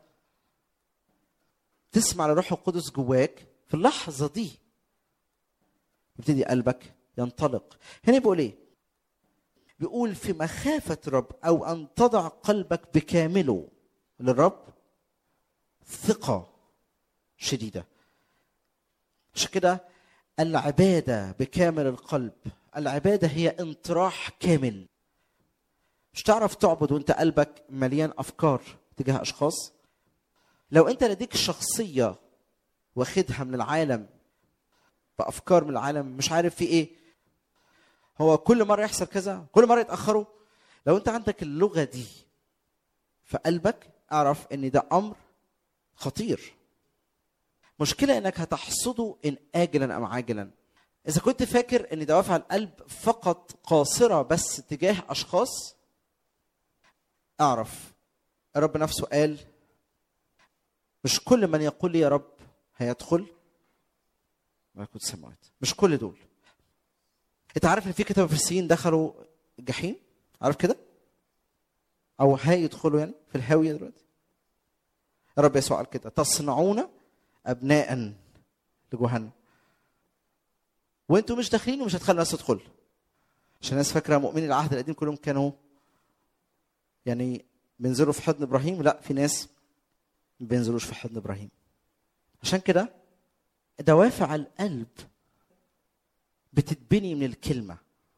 تسمع للروح القدس جواك في اللحظه دي يبتدي قلبك ينطلق هنا بيقول ايه بيقول في مخافه الرب او ان تضع قلبك بكامله للرب ثقه شديده عشان كده العباده بكامل القلب العباده هي انطراح كامل مش تعرف تعبد وانت قلبك مليان افكار تجاه اشخاص لو انت لديك شخصيه واخدها من العالم بافكار من العالم مش عارف في ايه هو كل مره يحصل كذا كل مره يتاخروا لو انت عندك اللغه دي في قلبك اعرف ان ده امر خطير مشكله انك هتحصده ان اجلا ام عاجلا اذا كنت فاكر ان دوافع القلب فقط قاصره بس تجاه اشخاص اعرف الرب نفسه قال مش كل من يقول لي يا رب هيدخل ملكوت السماوات مش كل دول انت عارف ان في كتاب فريسيين دخلوا الجحيم عارف كده او هيدخلوا يعني في الهاويه دلوقتي الرب يسوع قال كده تصنعون ابناء لجهنم وانتوا مش داخلين ومش هتخلوا الناس تدخل عشان الناس فاكره مؤمنين العهد القديم كلهم كانوا يعني بينزلوا في حضن ابراهيم لا في ناس ما بينزلوش في حضن ابراهيم عشان كده دوافع القلب بتتبني من الكلمه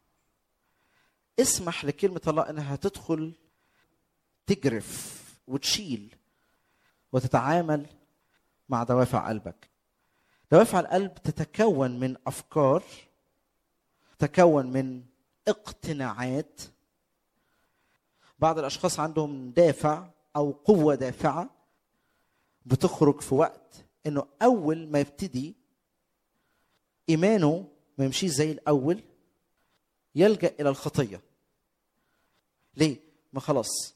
اسمح لكلمه الله انها تدخل تجرف وتشيل وتتعامل مع دوافع قلبك دوافع القلب تتكون من افكار تتكون من اقتناعات بعض الاشخاص عندهم دافع او قوه دافعه بتخرج في وقت انه اول ما يبتدي ايمانه ما يمشيش زي الاول يلجا الى الخطيه ليه ما خلاص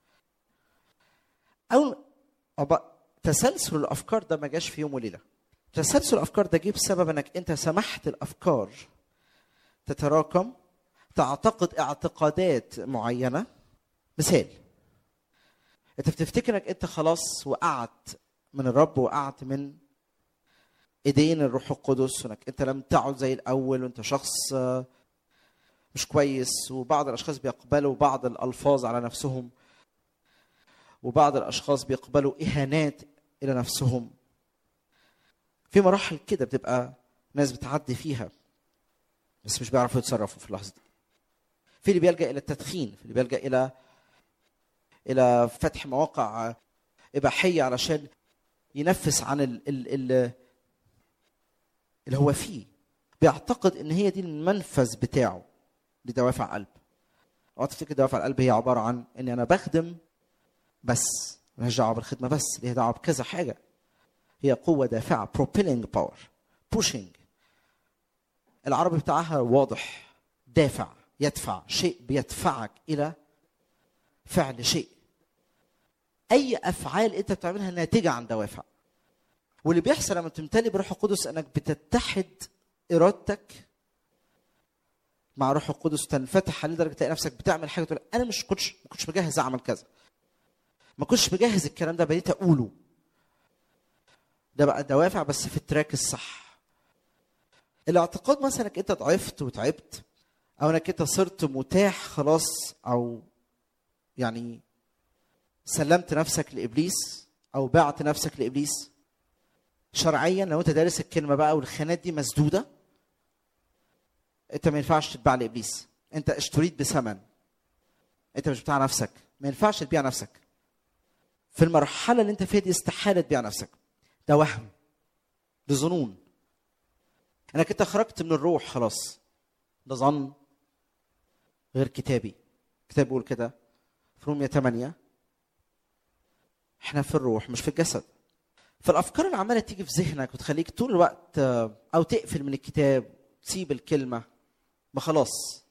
او تسلسل الافكار ده ما جاش في يوم وليله تسلسل الافكار ده جه بسبب انك انت سمحت الافكار تتراكم تعتقد اعتقادات معينه مثال انت بتفتكر انك انت خلاص وقعت من الرب وقعت من ايدين الروح القدس وانك انت لم تعد زي الاول وانت شخص مش كويس وبعض الاشخاص بيقبلوا بعض الالفاظ على نفسهم وبعض الاشخاص بيقبلوا اهانات الى نفسهم في مراحل كده بتبقى ناس بتعدي فيها بس مش بيعرفوا يتصرفوا في اللحظه دي في اللي بيلجا الى التدخين في اللي بيلجا الى الى فتح مواقع اباحيه علشان ينفس عن ال ال ال اللي هو فيه بيعتقد ان هي دي المنفذ بتاعه لدوافع قلب او تفتكر دوافع القلب هي عباره عن اني انا بخدم بس ملهاش دعوه بالخدمه بس ليها دعوه بكذا حاجه هي قوه دافعه propelling باور pushing العربي بتاعها واضح دافع يدفع شيء بيدفعك الى فعل شيء اي افعال انت بتعملها ناتجه عن دوافع واللي بيحصل لما تمتلي بروح القدس انك بتتحد ارادتك مع روح القدس تنفتح عليه لدرجه تلاقي نفسك بتعمل حاجه تقول انا مش كنتش ما كنتش مجهز اعمل كذا ما كنتش مجهز الكلام ده بديت اقوله ده بقى دوافع بس في التراك الصح الاعتقاد مثلا انك انت ضعفت وتعبت او انك انت صرت متاح خلاص او يعني سلمت نفسك لابليس او بعت نفسك لابليس شرعيا لو انت دارس الكلمه بقى والخانات دي مسدوده انت ما ينفعش تتباع لابليس انت اشتريت بثمن انت مش بتاع نفسك ما ينفعش تبيع نفسك في المرحله اللي انت فيها دي استحاله تبيع نفسك ده وهم ده ظنون انك انت خرجت من الروح خلاص ده ظن غير كتابي كتاب بيقول كده في رومية 8 احنا في الروح مش في الجسد فالافكار اللي عماله تيجي في ذهنك وتخليك طول الوقت او تقفل من الكتاب تسيب الكلمه ما خلاص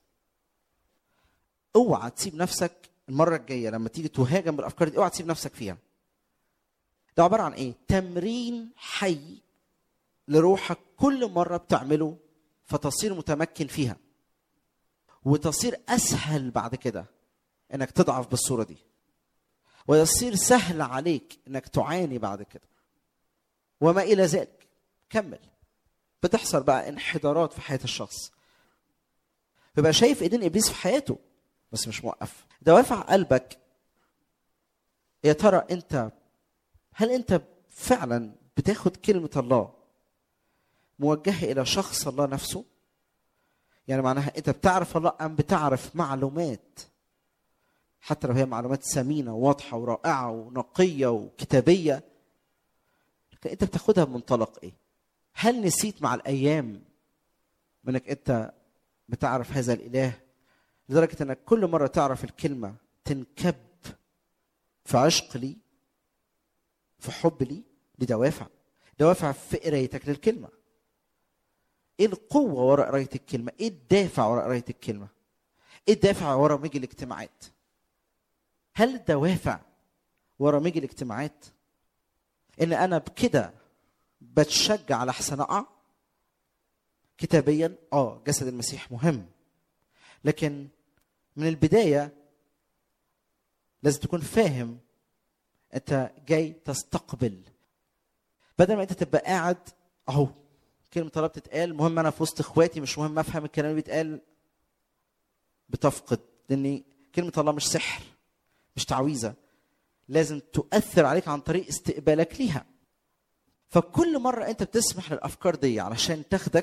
اوعى تسيب نفسك المره الجايه لما تيجي تهاجم بالافكار دي اوعى تسيب نفسك فيها ده عباره عن ايه تمرين حي لروحك كل مره بتعمله فتصير متمكن فيها وتصير اسهل بعد كده انك تضعف بالصوره دي ويصير سهل عليك انك تعاني بعد كده وما الى ذلك كمل بتحصل بقى انحدارات في حياه الشخص بيبقى شايف ايدين ابليس في حياته بس مش موقف دوافع قلبك يا ترى انت هل انت فعلا بتاخد كلمه الله موجهه الى شخص الله نفسه يعني معناها انت بتعرف الله ام بتعرف معلومات حتى لو هي معلومات ثمينه وواضحه ورائعه ونقيه وكتابيه لكن انت بتاخدها بمنطلق ايه هل نسيت مع الايام انك انت بتعرف هذا الاله لدرجه انك كل مره تعرف الكلمه تنكب في عشق لي في حب لي دي دوافع دوافع في قرايتك للكلمه ايه القوه وراء قرايه الكلمه ايه الدافع وراء قرايه الكلمه ايه الدافع وراء ميجي الاجتماعات هل الدوافع ورا ميجي الاجتماعات ان انا بكده بتشجع على احسن اقع كتابيا اه جسد المسيح مهم لكن من البدايه لازم تكون فاهم انت جاي تستقبل بدل ما انت تبقى قاعد اهو كلمه الله بتتقال مهم انا في وسط اخواتي مش مهم افهم الكلام اللي بيتقال بتفقد لان كلمه الله مش سحر مش تعويذه لازم تؤثر عليك عن طريق استقبالك ليها فكل مره انت بتسمح للافكار دي علشان تاخدك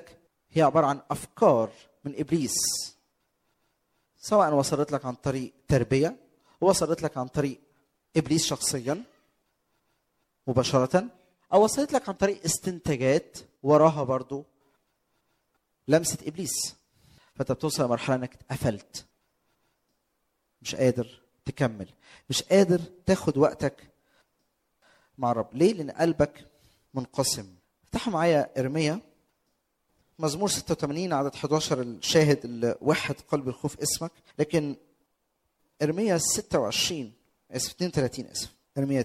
هي عباره عن افكار من ابليس سواء وصلت لك عن طريق تربيه وصلت لك عن طريق ابليس شخصيا مباشره او وصلت لك عن طريق استنتاجات وراها برضو لمسه ابليس فانت بتوصل لمرحله انك اتقفلت مش قادر تكمل مش قادر تاخد وقتك مع الرب ليه لان قلبك منقسم افتحوا معايا ارميا مزمور 86 عدد 11 الشاهد اللي وحد قلب الخوف اسمك لكن ارميا 26 اسف 32 اسف ارميا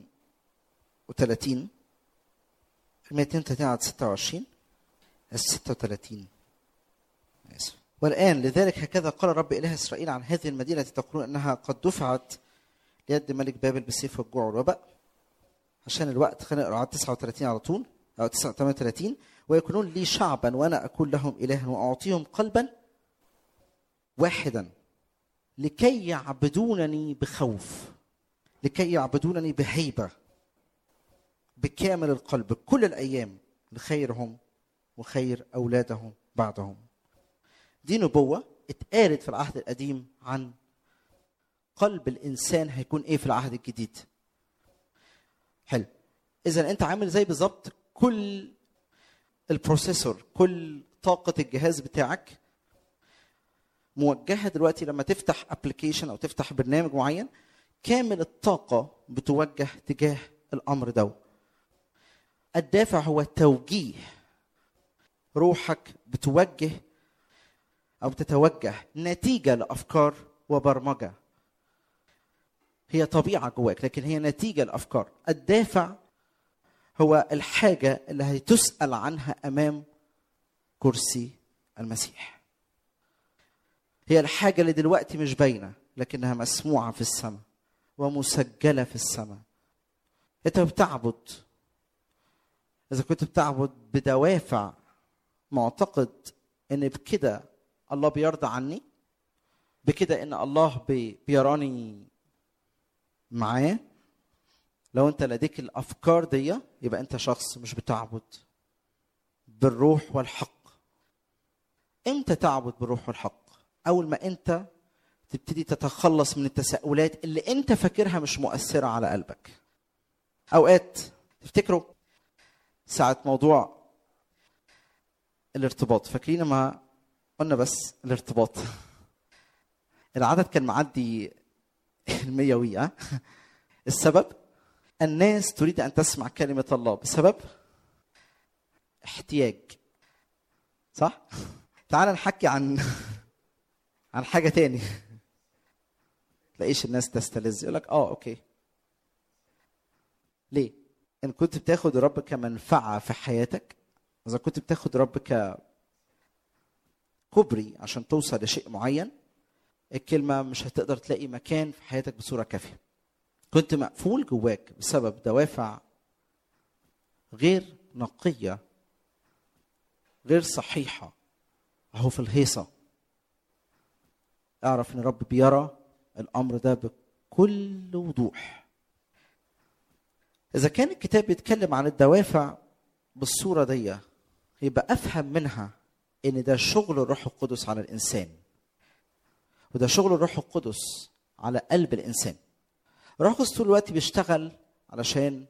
32 ارميا 32 عدد 26 36 اسف والان لذلك هكذا قال رب اله اسرائيل عن هذه المدينه التي تقولون انها قد دفعت ليد ملك بابل بالسيف والجوع والوباء عشان الوقت خلينا نقرا عدد 39 على طول او 38 ويكونون لي شعبا وانا اكون لهم الها واعطيهم قلبا واحدا لكي يعبدونني بخوف لكي يعبدونني بهيبه بكامل القلب كل الايام لخيرهم وخير اولادهم بعدهم دي نبوه اتقالت في العهد القديم عن قلب الانسان هيكون ايه في العهد الجديد حلو اذا انت عامل زي بالظبط كل البروسيسور كل طاقه الجهاز بتاعك موجهه دلوقتي لما تفتح ابلكيشن او تفتح برنامج معين كامل الطاقه بتوجه تجاه الامر ده الدافع هو توجيه روحك بتوجه او بتتوجه نتيجه لافكار وبرمجه هي طبيعه جواك لكن هي نتيجه لافكار الدافع هو الحاجه اللي هتسال عنها امام كرسي المسيح هي الحاجه اللي دلوقتي مش باينه لكنها مسموعه في السماء ومسجله في السماء انت بتعبد اذا كنت بتعبد بدوافع معتقد ان بكده الله بيرضى عني بكده ان الله بي بيراني معاه لو انت لديك الافكار دي يبقى انت شخص مش بتعبد بالروح والحق امتى تعبد بالروح والحق اول ما انت تبتدي تتخلص من التساؤلات اللي انت فاكرها مش مؤثره على قلبك اوقات تفتكروا ساعه موضوع الارتباط فاكرين ما قلنا بس الارتباط العدد كان معدي المية وية السبب الناس تريد أن تسمع كلمة الله بسبب احتياج صح؟ تعال نحكي عن عن حاجة تاني تلاقيش الناس تستلذ يقول لك اه اوكي ليه؟ ان كنت بتاخد الرب كمنفعة في حياتك اذا كنت بتاخد الرب ك كوبري عشان توصل لشيء معين الكلمه مش هتقدر تلاقي مكان في حياتك بصوره كافيه كنت مقفول جواك بسبب دوافع غير نقيه غير صحيحه اهو في الهيصه اعرف ان الرب بيرى الامر ده بكل وضوح اذا كان الكتاب بيتكلم عن الدوافع بالصوره دي يبقى افهم منها ان ده شغل الروح القدس على الانسان وده شغل الروح القدس على قلب الانسان الروح القدس طول الوقت بيشتغل علشان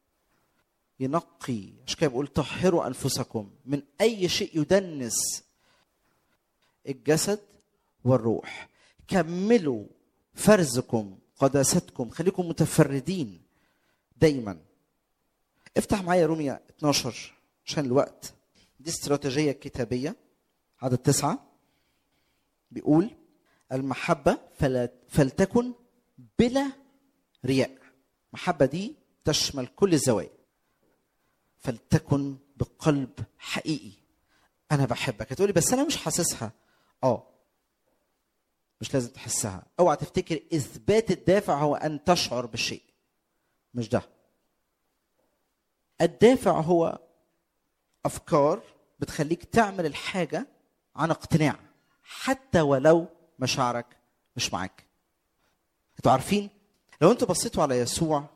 ينقي عشان كده بيقول طهروا انفسكم من اي شيء يدنس الجسد والروح كملوا فرزكم قداستكم خليكم متفردين دايما افتح معايا روميا 12 عشان الوقت دي استراتيجيه كتابيه عدد تسعة بيقول المحبة فلا فلتكن بلا رياء المحبة دي تشمل كل الزوايا فلتكن بقلب حقيقي أنا بحبك هتقولي بس أنا مش حاسسها آه مش لازم تحسها اوعى تفتكر اثبات الدافع هو ان تشعر بالشيء مش ده الدافع هو افكار بتخليك تعمل الحاجه عن اقتناع حتى ولو مشاعرك مش معاك انتوا عارفين لو انتوا بصيتوا على يسوع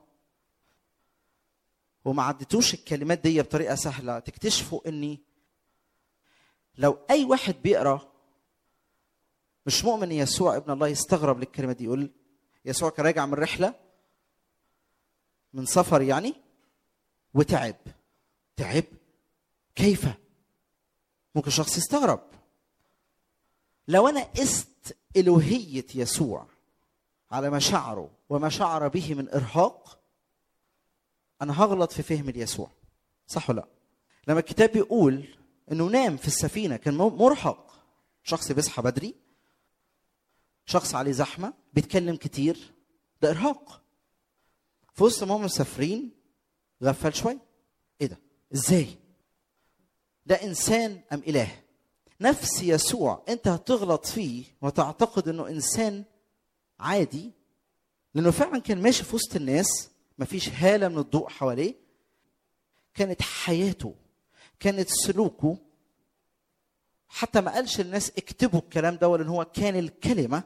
وما عدتوش الكلمات دي بطريقه سهله تكتشفوا اني لو اي واحد بيقرا مش مؤمن يسوع ابن الله يستغرب للكلمه دي يقول يسوع كان راجع من رحله من سفر يعني وتعب تعب كيف ممكن شخص يستغرب لو انا قست الوهيه يسوع على مشاعره وما شعر به من ارهاق انا هغلط في فهم اليسوع صح ولا لا لما الكتاب بيقول انه نام في السفينه كان مرهق شخص بيصحى بدري شخص عليه زحمه بيتكلم كتير ده ارهاق في وسط ما هم مسافرين غفل شوي ايه ده ازاي ده انسان ام اله نفس يسوع انت هتغلط فيه وتعتقد انه انسان عادي لانه فعلا كان ماشي في وسط الناس مفيش هاله من الضوء حواليه كانت حياته كانت سلوكه حتى ما قالش للناس اكتبوا الكلام ده لان هو كان الكلمه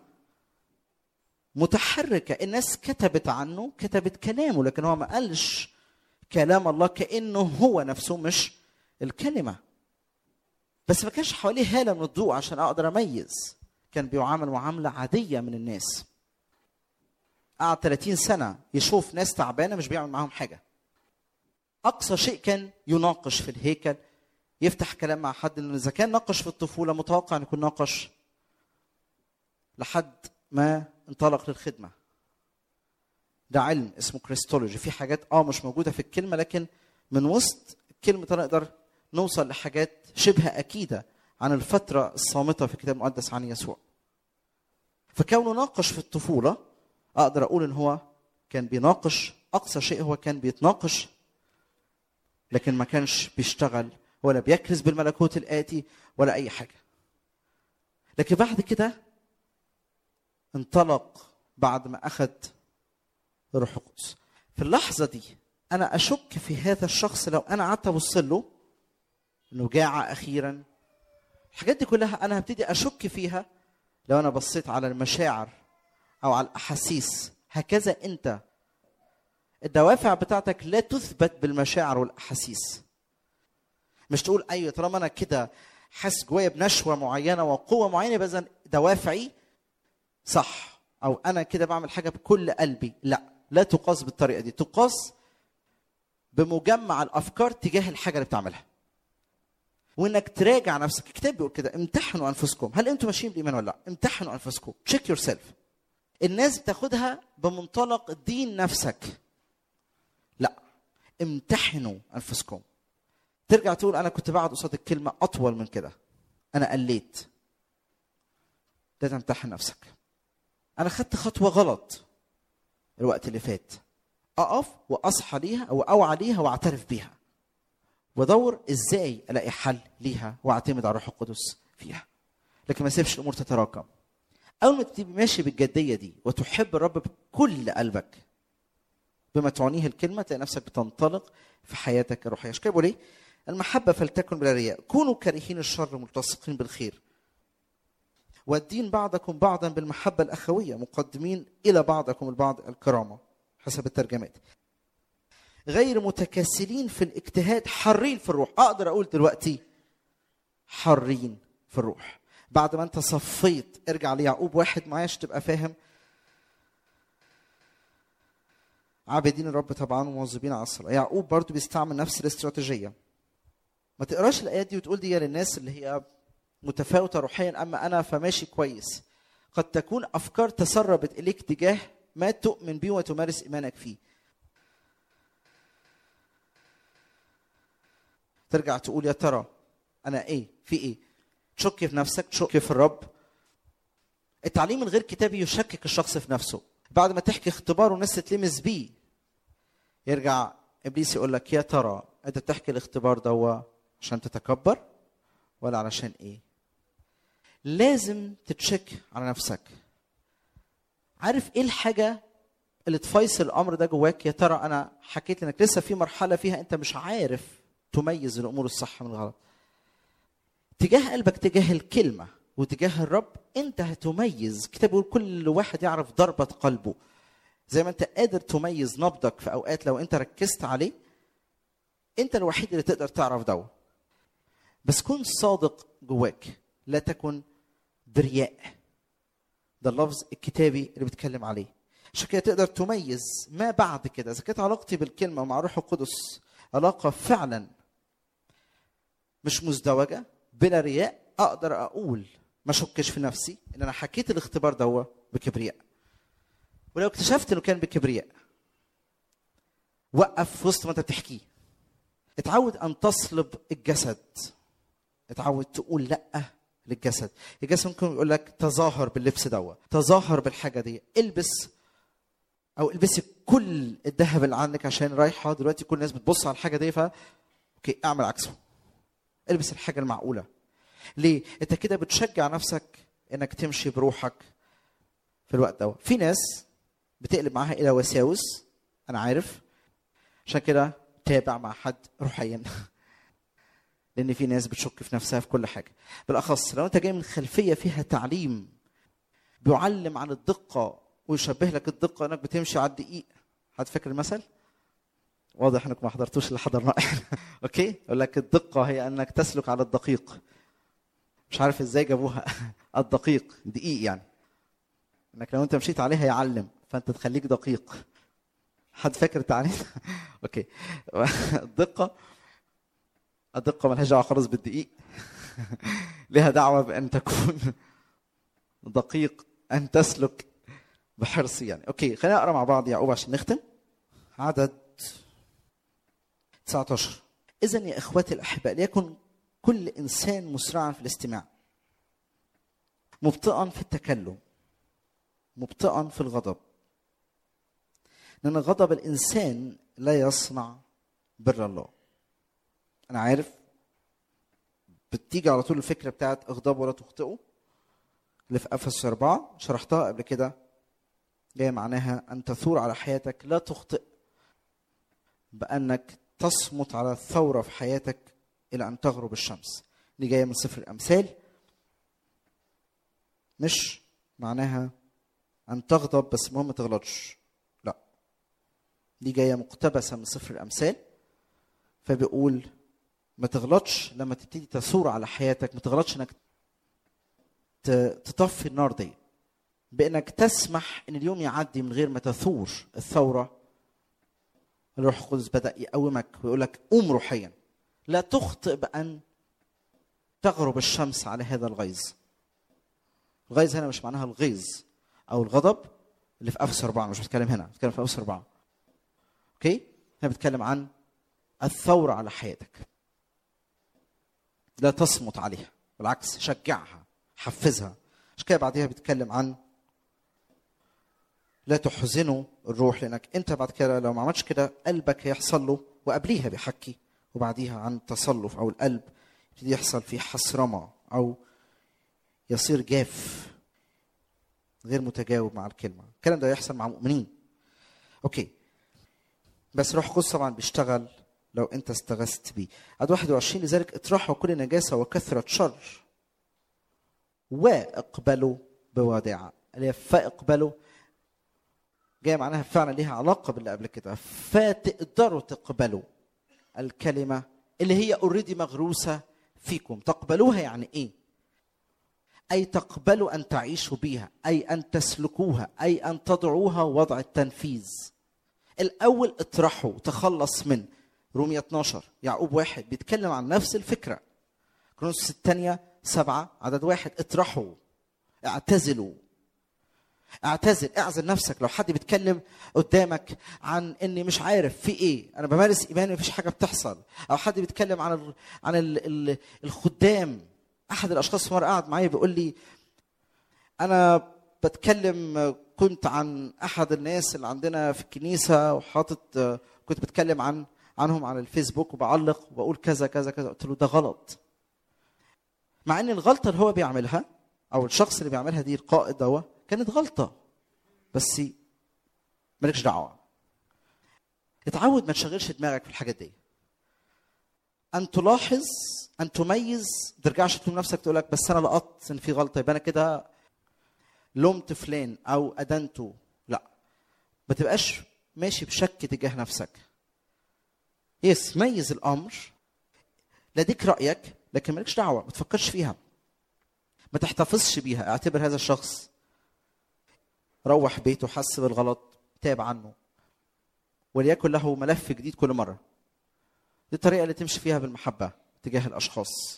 متحركه الناس كتبت عنه كتبت كلامه لكن هو ما قالش كلام الله كانه هو نفسه مش الكلمه بس ما كانش حواليه هاله من الضوء عشان اقدر اميز كان بيعامل معامله عاديه من الناس قعد 30 سنه يشوف ناس تعبانه مش بيعمل معاهم حاجه اقصى شيء كان يناقش في الهيكل يفتح كلام مع حد لان اذا كان ناقش في الطفوله متوقع ان يكون ناقش لحد ما انطلق للخدمه ده علم اسمه كريستولوجي في حاجات اه مش موجوده في الكلمه لكن من وسط الكلمه نقدر نوصل لحاجات شبه اكيده عن الفتره الصامته في الكتاب المقدس عن يسوع فكونه ناقش في الطفوله اقدر اقول ان هو كان بيناقش اقصى شيء هو كان بيتناقش لكن ما كانش بيشتغل ولا بيكرز بالملكوت الاتي ولا اي حاجه لكن بعد كده انطلق بعد ما اخذ الروح القدس في اللحظه دي انا اشك في هذا الشخص لو انا قعدت ابص له انه جاع اخيرا الحاجات دي كلها انا هبتدي اشك فيها لو انا بصيت على المشاعر او على الاحاسيس هكذا انت الدوافع بتاعتك لا تثبت بالمشاعر والاحاسيس مش تقول ايوه طالما انا كده حاسس جوايا بنشوه معينه وقوه معينه يبقى دوافعي صح او انا كده بعمل حاجه بكل قلبي لا لا تقاس بالطريقه دي تقاس بمجمع الافكار تجاه الحاجه اللي بتعملها وانك تراجع نفسك الكتاب بيقول كده امتحنوا انفسكم هل انتم ماشيين بالايمان ولا لا امتحنوا انفسكم تشيك يور سيلف الناس بتاخدها بمنطلق دين نفسك لا امتحنوا انفسكم ترجع تقول انا كنت بقعد قصاد الكلمه اطول من كده انا قليت ده تمتحن نفسك انا خدت خطوه غلط الوقت اللي فات اقف واصحى ليها او اوعى ليها واعترف بيها وادور ازاي الاقي حل ليها واعتمد على الروح القدس فيها لكن ما اسيبش الامور تتراكم اول ما تبقى ماشي بالجديه دي وتحب الرب بكل قلبك بما تعنيه الكلمه تلاقي نفسك بتنطلق في حياتك الروحيه عشان كده بيقول ايه المحبه فلتكن بلا رياء كونوا كارهين الشر ملتصقين بالخير والدين بعضكم بعضا بالمحبه الاخويه مقدمين الى بعضكم البعض الكرامه حسب الترجمات غير متكاسلين في الاجتهاد حرين في الروح اقدر اقول دلوقتي حرين في الروح بعد ما انت صفيت ارجع ليعقوب واحد معايا عشان تبقى فاهم عابدين الرب طبعا ومواظبين على الصلاه يعقوب برضو بيستعمل نفس الاستراتيجيه ما تقراش الايات دي وتقول دي للناس اللي هي متفاوته روحيا اما انا فماشي كويس قد تكون افكار تسربت اليك تجاه ما تؤمن به وتمارس ايمانك فيه ترجع تقول يا ترى انا ايه في ايه تشك في نفسك تشك في الرب التعليم الغير كتابي يشكك الشخص في نفسه بعد ما تحكي اختبار والناس تتلمس بيه يرجع ابليس يقول لك يا ترى انت بتحكي الاختبار ده عشان تتكبر ولا علشان ايه لازم تتشك على نفسك عارف ايه الحاجه اللي تفيصل الامر ده جواك يا ترى انا حكيت انك لسه في مرحله فيها انت مش عارف تميز الامور الصح من الغلط تجاه قلبك تجاه الكلمه وتجاه الرب انت هتميز كتاب يقول كل واحد يعرف ضربه قلبه زي ما انت قادر تميز نبضك في اوقات لو انت ركزت عليه انت الوحيد اللي تقدر تعرف ده بس كن صادق جواك لا تكن برياء ده اللفظ الكتابي اللي بيتكلم عليه عشان كده تقدر تميز ما بعد كده اذا كانت علاقتي بالكلمه مع روح القدس علاقه فعلا مش مزدوجه بلا رياء اقدر اقول ما اشكش في نفسي ان انا حكيت الاختبار دوا بكبرياء ولو اكتشفت انه كان بكبرياء وقف في وسط ما انت بتحكيه اتعود ان تصلب الجسد اتعود تقول لا للجسد الجسد ممكن يقول لك تظاهر باللبس دوا تظاهر بالحاجه دي البس او البسي كل الذهب اللي عندك عشان رايحه دلوقتي كل الناس بتبص على الحاجه دي ف اوكي اعمل عكسه البس الحاجه المعقوله ليه انت كده بتشجع نفسك انك تمشي بروحك في الوقت ده في ناس بتقلب معاها الى وساوس انا عارف عشان كده تابع مع حد روحيا لان في ناس بتشك في نفسها في كل حاجه بالاخص لو انت جاي من خلفيه فيها تعليم بيعلم عن الدقه ويشبه لك الدقه انك بتمشي على الدقيق حد فاكر المثل واضح انك ما حضرتوش اللي حضرناه احنا اوكي يقول لك الدقه هي انك تسلك على الدقيق مش عارف ازاي جابوها الدقيق دقيق يعني انك لو انت مشيت عليها يعلم فانت تخليك دقيق حد فاكر التعليم اوكي الدقه الدقه ملهاش دعوه خالص بالدقيق لها دعوه بان تكون دقيق ان تسلك بحرص يعني اوكي خلينا نقرا مع بعض يعقوب عشان نختم عدد 19 اذا يا اخواتي الاحباء ليكن كل انسان مسرعا في الاستماع مبطئا في التكلم مبطئا في الغضب لان غضب الانسان لا يصنع بر الله انا عارف بتيجي على طول الفكره بتاعت اغضب ولا تخطئوا اللي في افسس أربعة شرحتها قبل كده جاي معناها ان تثور على حياتك لا تخطئ بانك تصمت على الثوره في حياتك الى ان تغرب الشمس دي جايه من سفر الامثال مش معناها ان تغضب بس المهم ما تغلطش لا دي جايه مقتبسه من سفر الامثال فبيقول ما تغلطش لما تبتدي تثور على حياتك ما تغلطش انك تطفي النار دي بانك تسمح ان اليوم يعدي من غير ما تثور الثوره الروح القدس بدا يقومك ويقول لك قوم روحيا لا تخطئ بان تغرب الشمس على هذا الغيظ الغيظ هنا مش معناها الغيظ او الغضب اللي في افس أربعة مش بتكلم هنا بتكلم في افس أربعة اوكي هنا بتكلم عن الثورة على حياتك لا تصمت عليها بالعكس شجعها حفزها عشان كده بعديها بيتكلم عن لا تحزنوا الروح لانك انت بعد كده لو ما عملتش كده قلبك هيحصل له وقبليها بيحكي وبعديها عن التصلف او القلب يبتدي يحصل فيه حسرمه او يصير جاف غير متجاوب مع الكلمه الكلام ده يحصل مع مؤمنين اوكي بس روح القدس طبعا بيشتغل لو انت استغثت بيه عدد 21 لذلك اطرحوا كل نجاسه وكثره شر واقبلوا بوداعة اللي هي فاقبلوا جايه معناها فعلا ليها علاقه باللي قبل كده فتقدروا تقبلوا الكلمه اللي هي اوريدي مغروسه فيكم تقبلوها يعني ايه اي تقبلوا ان تعيشوا بيها اي ان تسلكوها اي ان تضعوها وضع التنفيذ الاول اطرحوا تخلص من رومية 12 يعقوب واحد بيتكلم عن نفس الفكره كرونس الثانيه سبعة عدد واحد اطرحوا اعتزلوا اعتزل اعزل نفسك لو حد بيتكلم قدامك عن اني مش عارف في ايه انا بمارس ايماني مفيش حاجه بتحصل او حد بيتكلم عن ال عن ال ال الخدام احد الاشخاص مره قعد معايا بيقول لي انا بتكلم كنت عن احد الناس اللي عندنا في الكنيسه وحاطط كنت بتكلم عن عنهم على الفيسبوك وبعلق وبقول كذا كذا كذا قلت له ده غلط مع ان الغلطه اللي هو بيعملها او الشخص اللي بيعملها دي القائد دوا كانت غلطه بس مالكش دعوه اتعود ما تشغلش دماغك في الحاجات دي ان تلاحظ ان تميز ما ترجعش تلوم نفسك تقول لك بس انا لقطت ان في غلطه يبقى انا كده لومت فلان او ادنته لا ما تبقاش ماشي بشك تجاه نفسك يس ميز الامر لديك رايك لكن مالكش دعوه ما تفكرش فيها ما تحتفظش بيها اعتبر هذا الشخص روح بيته حس بالغلط تاب عنه وليكن له ملف جديد كل مره دي الطريقه اللي تمشي فيها بالمحبه تجاه الاشخاص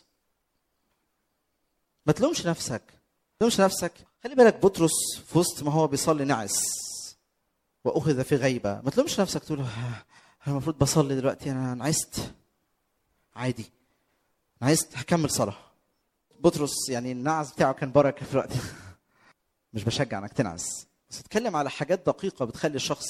ما تلومش نفسك ما تلومش نفسك خلي بالك بطرس في وسط ما هو بيصلي نعس واخذ في غيبه ما تلومش نفسك تقول "آه، انا المفروض بصلي دلوقتي انا نعست عادي نعست هكمل صلاه بطرس يعني النعس بتاعه كان بركه في الوقت مش بشجع انك تنعس بس اتكلم على حاجات دقيقه بتخلي الشخص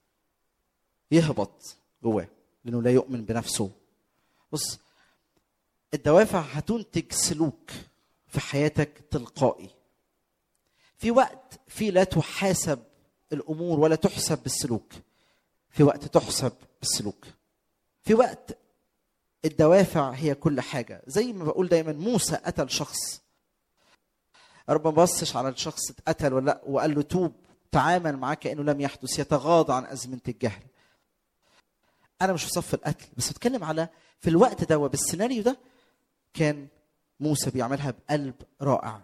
يهبط جواه لانه لا يؤمن بنفسه بص الدوافع هتنتج سلوك في حياتك تلقائي في وقت في لا تحاسب الامور ولا تحسب بالسلوك في وقت تحسب بالسلوك في وقت الدوافع هي كل حاجه زي ما بقول دايما موسى قتل شخص رب ما بصش على الشخص اتقتل ولا لا وقال له توب تعامل معاه كانه لم يحدث يتغاضى عن ازمنه الجهل انا مش في صف القتل بس بتكلم على في الوقت ده وبالسيناريو ده كان موسى بيعملها بقلب رائع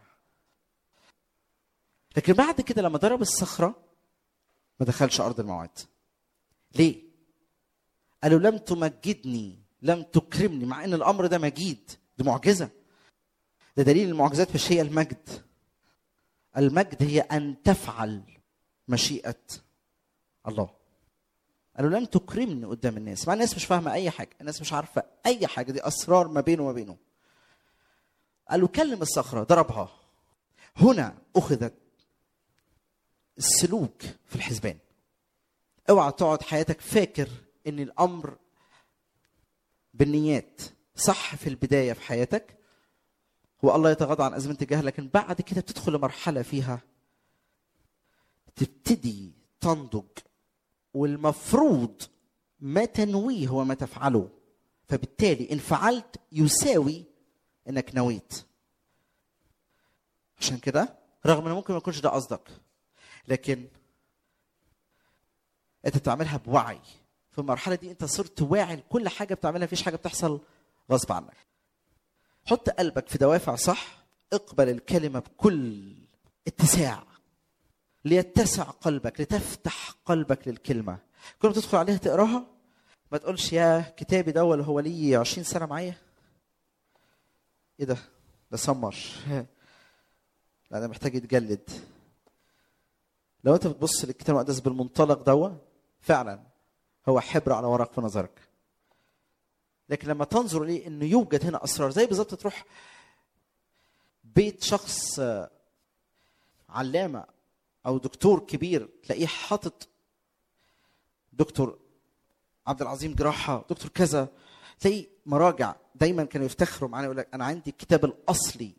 لكن بعد كده لما ضرب الصخره ما دخلش ارض الموعد ليه قالوا لم تمجدني لم تكرمني مع ان الامر ده مجيد دي معجزه ده دليل المعجزات مش هي المجد المجد هي ان تفعل مشيئه الله قالوا لم تكرمني قدام الناس مع الناس مش فاهمه اي حاجه الناس مش عارفه اي حاجه دي اسرار ما بينه وما بينه قالوا كلم الصخره ضربها هنا اخذت السلوك في الحسبان اوعى تقعد حياتك فاكر ان الامر بالنيات صح في البدايه في حياتك هو الله يتغاضى عن ازمه الجهل لكن بعد كده بتدخل لمرحله فيها تبتدي تنضج والمفروض ما تنويه هو ما تفعله فبالتالي ان فعلت يساوي انك نويت عشان كده رغم ان ممكن ما يكونش ده قصدك لكن انت بتعملها بوعي في المرحله دي انت صرت واعي لكل حاجه بتعملها مفيش حاجه بتحصل غصب عنك حط قلبك في دوافع صح اقبل الكلمه بكل اتساع ليتسع قلبك لتفتح قلبك للكلمه كل ما تدخل عليها تقراها ما تقولش يا كتابي ده ولا هو ليه 20 سنه معايا ايه ده ده سمر لا ده محتاج يتجلد لو انت بتبص للكتاب المقدس بالمنطلق دوا فعلا هو حبر على ورق في نظرك لكن لما تنظر ليه انه يوجد هنا اسرار زي بالظبط تروح بيت شخص آه، علامه او دكتور كبير تلاقيه حاطط دكتور عبد العظيم جراحه دكتور كذا تلاقي مراجع دايما كانوا يفتخروا معانا يقول لك انا عندي الكتاب الاصلي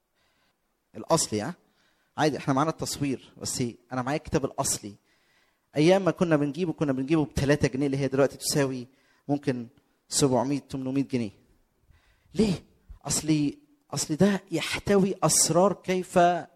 الاصلي ها عادي احنا معانا التصوير بس انا معايا الكتاب الاصلي ايام ما كنا بنجيبه كنا بنجيبه ب 3 جنيه اللي هي دلوقتي تساوي ممكن 700 800 جنيه ليه اصلي اصلي ده يحتوي اسرار كيف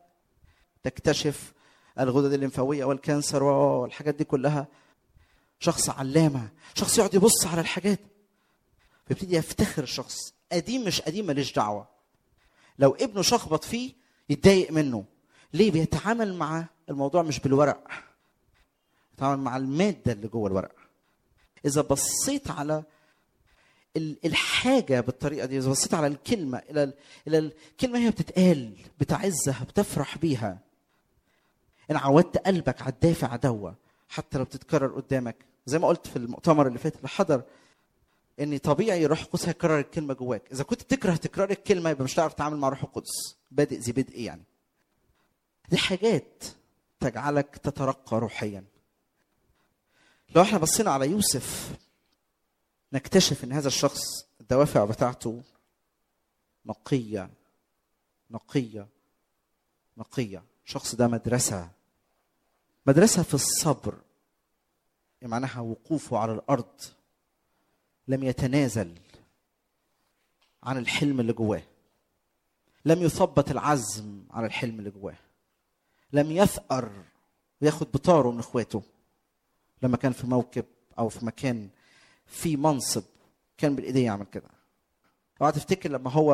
تكتشف الغدد الليمفاويه والكانسر والحاجات دي كلها شخص علامه شخص يقعد يبص على الحاجات فيبتدي يفتخر الشخص قديم مش قديم ماليش دعوه لو ابنه شخبط فيه يتضايق منه ليه بيتعامل مع الموضوع مش بالورق بيتعامل مع الماده اللي جوه الورق اذا بصيت على ال- الحاجه بالطريقه دي اذا بصيت على الكلمه الى ال- الى الكلمه هي بتتقال بتعزها بتفرح بيها ان عودت قلبك على الدافع دوا حتى لو بتتكرر قدامك زي ما قلت في المؤتمر اللي فات اللي حضر ان طبيعي الروح القدس هيكرر الكلمه جواك اذا كنت تكره تكرار الكلمه يبقى مش هتعرف تتعامل مع الروح القدس بادئ ذي بدء يعني دي حاجات تجعلك تترقى روحيا لو احنا بصينا على يوسف نكتشف ان هذا الشخص الدوافع بتاعته نقيه نقيه نقيه الشخص ده مدرسه مدرسه في الصبر معناها وقوفه على الارض لم يتنازل عن الحلم اللي جواه لم يثبت العزم على الحلم اللي جواه لم يثأر وياخد بطاره من اخواته لما كان في موكب او في مكان في منصب كان بالايديه يعمل كده اوعى تفتكر لما هو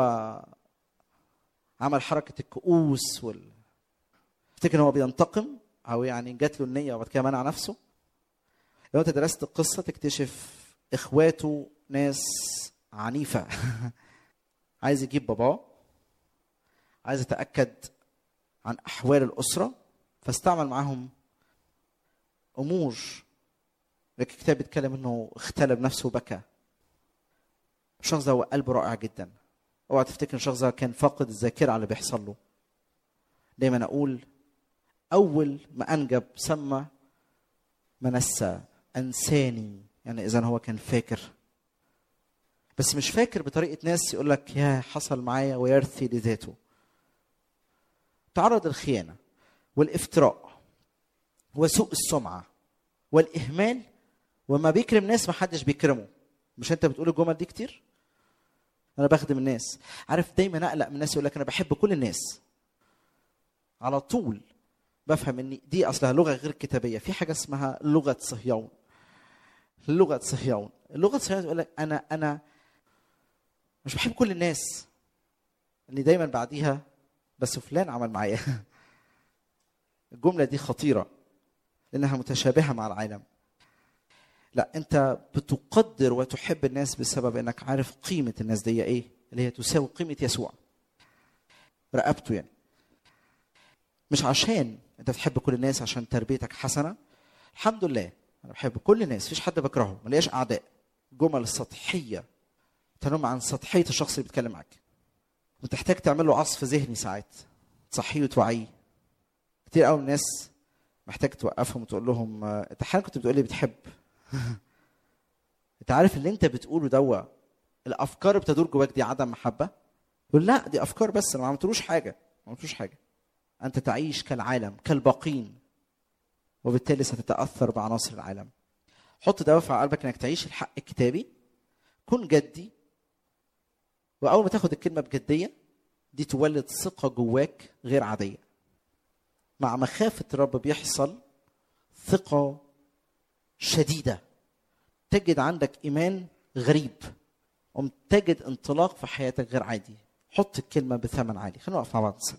عمل حركه الكؤوس وال تفتكر ان هو بينتقم او يعني جات له النيه وبعد كده منع نفسه لو انت درست القصه تكتشف اخواته ناس عنيفه عايز يجيب باباه عايز يتاكد عن احوال الاسره فاستعمل معاهم امور لكن الكتاب بيتكلم انه اختلى بنفسه وبكى الشخص ده هو قلبه رائع جدا اوعى تفتكر الشخص ده كان فاقد الذاكره على اللي بيحصل له دايما اقول اول ما انجب سمى منسى انساني يعني اذا هو كان فاكر بس مش فاكر بطريقه ناس يقول لك يا حصل معايا ويرثي لذاته تعرض الخيانه والافتراء وسوء السمعه والاهمال وما بيكرم ناس ما حدش بيكرمه مش انت بتقول الجمل دي كتير انا بخدم الناس عارف دايما اقلق من الناس يقول لك انا بحب كل الناس على طول بفهم ان دي اصلها لغه غير كتابيه في حاجه اسمها لغه صهيون لغه صهيون اللغه صهيون تقول لك انا انا مش بحب كل الناس اللي دايما بعديها بس فلان عمل معايا الجمله دي خطيره لانها متشابهه مع العالم لا انت بتقدر وتحب الناس بسبب انك عارف قيمه الناس دي ايه اللي هي تساوي قيمه يسوع رقبته يعني مش عشان انت بتحب كل الناس عشان تربيتك حسنه الحمد لله انا بحب كل الناس مفيش حد بكرهه ما لياش اعداء جمل سطحيه تنم عن سطحيه الشخص اللي بيتكلم معاك وتحتاج تعمل له عصف ذهني ساعات تصحيه وتوعيه كتير قوي الناس محتاج توقفهم وتقول لهم آه، انت حالك كنت بتقول لي بتحب انت عارف اللي انت بتقوله دوا الافكار بتدور جواك دي عدم محبه يقول لا دي افكار بس انا ما عملتلوش حاجه ما عملتلوش حاجه انت تعيش كالعالم كالباقين وبالتالي ستتاثر بعناصر العالم حط دوافع على قلبك انك تعيش الحق الكتابي كن جدي واول ما تاخد الكلمه بجديه دي تولد ثقه جواك غير عاديه مع مخافه الرب بيحصل ثقه شديده تجد عندك ايمان غريب وتجد انطلاق في حياتك غير عادي حط الكلمه بثمن عالي خلينا نقف مع بعض نصلي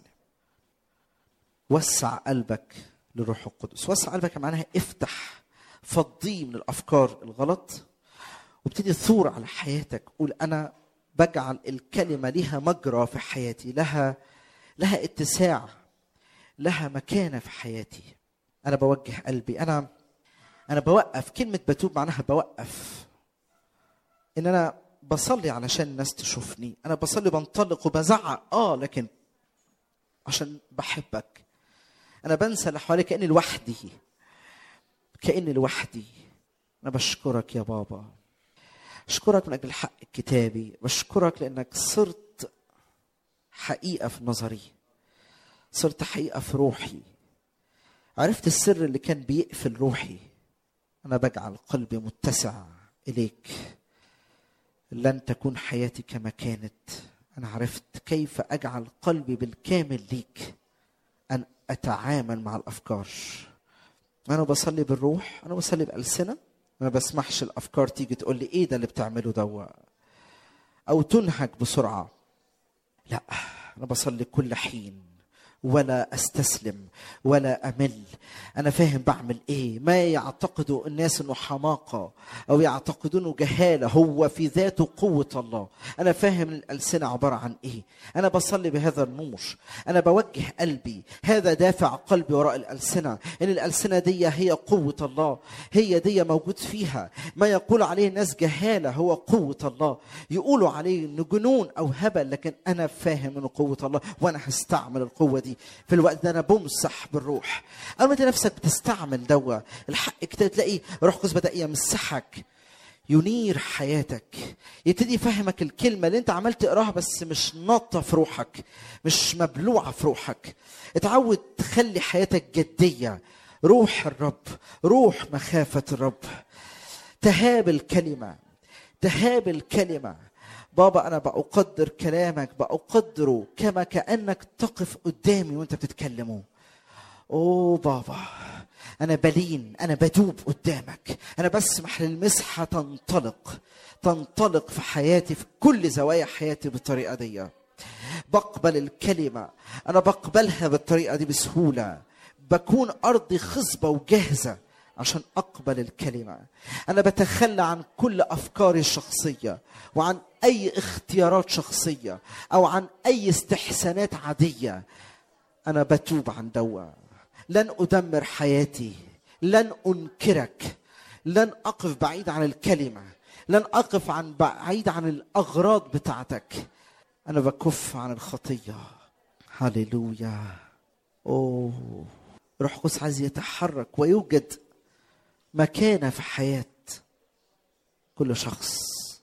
وسع قلبك للروح القدس وسع قلبك معناها افتح فضيه من الافكار الغلط وابتدي تثور على حياتك قول انا بجعل الكلمه لها مجرى في حياتي لها لها اتساع لها مكانه في حياتي انا بوجه قلبي انا انا بوقف كلمه بتوب معناها بوقف ان انا بصلي علشان الناس تشوفني انا بصلي بنطلق وبزعق اه لكن عشان بحبك انا بنسى اللي حواليا كاني لوحدي كاني لوحدي انا بشكرك يا بابا اشكرك من اجل الحق الكتابي بشكرك لانك صرت حقيقه في نظري صرت حقيقه في روحي عرفت السر اللي كان بيقفل روحي انا بجعل قلبي متسع اليك لن تكون حياتي كما كانت انا عرفت كيف اجعل قلبي بالكامل ليك ان اتعامل مع الافكار انا بصلي بالروح انا بصلي بالسنه ما بسمحش الافكار تيجي تقول لي ايه ده اللي بتعمله دوا او تنهك بسرعه لا انا بصلي كل حين ولا استسلم ولا امل انا فاهم بعمل ايه ما يعتقد الناس انه حماقه او يعتقدونه جهاله هو في ذاته قوه الله انا فاهم الالسنه عباره عن ايه انا بصلي بهذا النور انا بوجه قلبي هذا دافع قلبي وراء الالسنه ان الالسنه دي هي قوه الله هي دي موجود فيها ما يقول عليه الناس جهاله هو قوه الله يقولوا عليه انه جنون او هبل لكن انا فاهم انه قوه الله وانا هستعمل القوه دي في الوقت ده انا بمسح بالروح اول ما انت نفسك بتستعمل دوا الحق كده تلاقي روح قدس بدا يمسحك ينير حياتك يبتدي يفهمك الكلمه اللي انت عمال تقراها بس مش ناطه في روحك مش مبلوعه في روحك اتعود تخلي حياتك جديه روح الرب روح مخافه الرب تهاب الكلمه تهاب الكلمه بابا انا بقدر كلامك بقدره كما كانك تقف قدامي وانت بتتكلمه اوه بابا انا بلين انا بدوب قدامك انا بسمح للمسحه تنطلق تنطلق في حياتي في كل زوايا حياتي بالطريقه دي بقبل الكلمه انا بقبلها بالطريقه دي بسهوله بكون ارضي خصبه وجاهزه عشان اقبل الكلمه انا بتخلى عن كل افكاري الشخصيه وعن اي اختيارات شخصيه او عن اي استحسانات عاديه انا بتوب عن دوا لن ادمر حياتي لن انكرك لن اقف بعيد عن الكلمه لن اقف عن بعيد عن الاغراض بتاعتك انا بكف عن الخطيه هللويا اوه روح قدس عايز يتحرك ويوجد مكانه في حياه كل شخص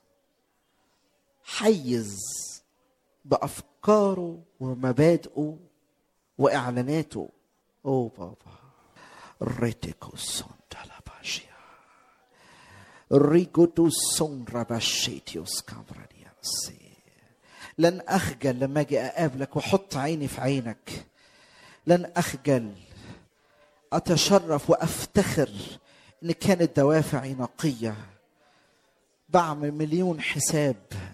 حيز بافكاره ومبادئه واعلاناته او بابا ريتيكو سونتالاباشيا ريجوتو سون راباشيتيوس كامرانيانسي لن اخجل لما اجي اقابلك واحط عيني في عينك لن اخجل اتشرف وافتخر ان كانت دوافعي نقيه بعمل مليون حساب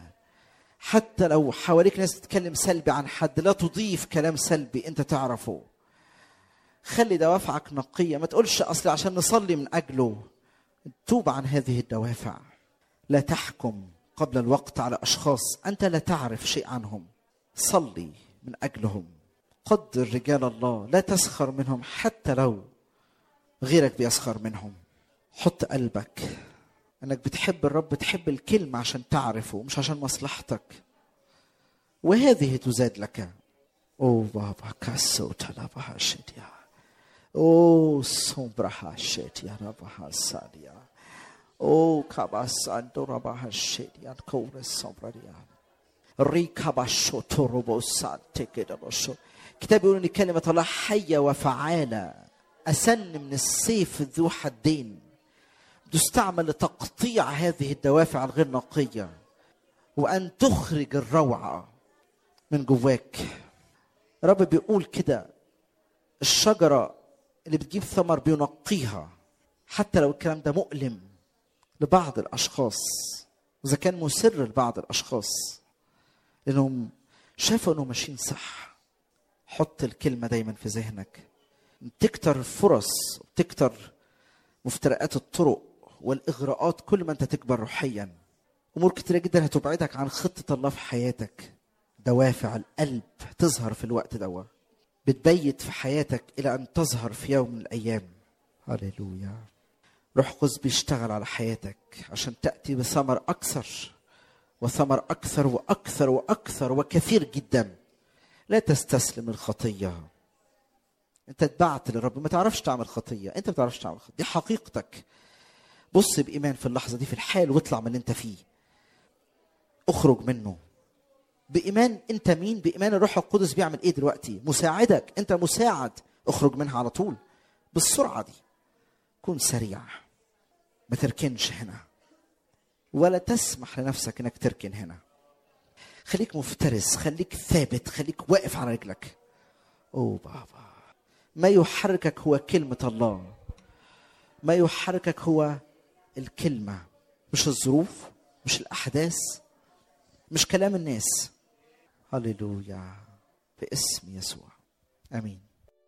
حتى لو حواليك ناس تتكلم سلبي عن حد لا تضيف كلام سلبي انت تعرفه خلي دوافعك نقية ما تقولش أصل عشان نصلي من أجله توب عن هذه الدوافع لا تحكم قبل الوقت على أشخاص أنت لا تعرف شيء عنهم صلي من أجلهم قدر رجال الله لا تسخر منهم حتى لو غيرك بيسخر منهم حط قلبك انك بتحب الرب بتحب الكلمة عشان تعرفه مش عشان مصلحتك وهذه تزاد لك او بابا كاسو تلابها شديا او صبرها شديا ربها ساديا او كاباس اندو ربها شديا كون الصبريا ريكا باشو تروبو سانتي كده باشو كتاب يقول ان كلمة الله حية وفعالة أسن من السيف ذو حدين تستعمل لتقطيع هذه الدوافع الغير نقية وأن تخرج الروعة من جواك رب بيقول كده الشجرة اللي بتجيب ثمر بينقيها حتى لو الكلام ده مؤلم لبعض الأشخاص وإذا كان مسر لبعض الأشخاص لأنهم شافوا أنهم ماشيين صح حط الكلمة دايما في ذهنك تكتر فرص تكتر مفترقات الطرق والاغراءات كل ما انت تكبر روحيا امور كتيره جدا هتبعدك عن خطه الله في حياتك دوافع القلب تظهر في الوقت دوا بتبيت في حياتك الى ان تظهر في يوم من الايام هللويا روح قدس بيشتغل على حياتك عشان تاتي بثمر اكثر وثمر اكثر واكثر واكثر وكثير جدا لا تستسلم الخطيه انت اتبعت للرب ما تعرفش تعمل خطيه انت ما تعرفش تعمل خطيه دي حقيقتك بص بايمان في اللحظه دي في الحال واطلع من اللي انت فيه اخرج منه بايمان انت مين بايمان الروح القدس بيعمل ايه دلوقتي مساعدك انت مساعد اخرج منها على طول بالسرعه دي كن سريع ما تركنش هنا ولا تسمح لنفسك انك تركن هنا خليك مفترس خليك ثابت خليك واقف على رجلك اوه بابا ما يحركك هو كلمة الله ما يحركك هو الكلمة مش الظروف مش الأحداث مش كلام الناس هللويا باسم يسوع امين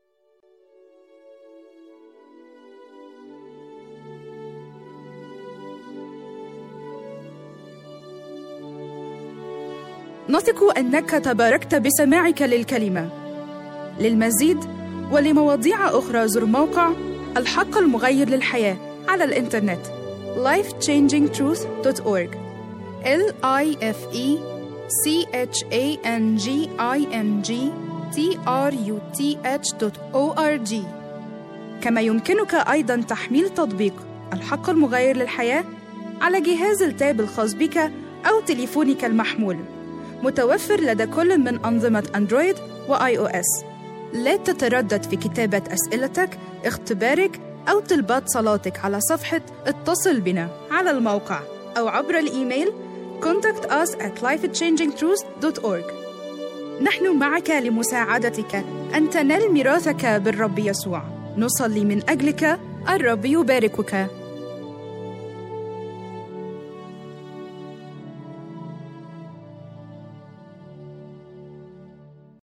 نثق انك تباركت بسماعك للكلمه للمزيد ولمواضيع اخرى زر موقع الحق المغير للحياه على الانترنت lifechangingtruth.org l i f e c h a n g i n g t r u t h.org كما يمكنك ايضا تحميل تطبيق الحق المغير للحياه على جهاز التاب الخاص بك او تليفونك المحمول متوفر لدى كل من أنظمة أندرويد وآي أو إس. لا تتردد في كتابة أسئلتك، اختبارك أو طلبات صلاتك على صفحة اتصل بنا على الموقع أو عبر الإيميل contact us at lifechangingtruth.org نحن معك لمساعدتك أن تنال ميراثك بالرب يسوع نصلي من أجلك الرب يباركك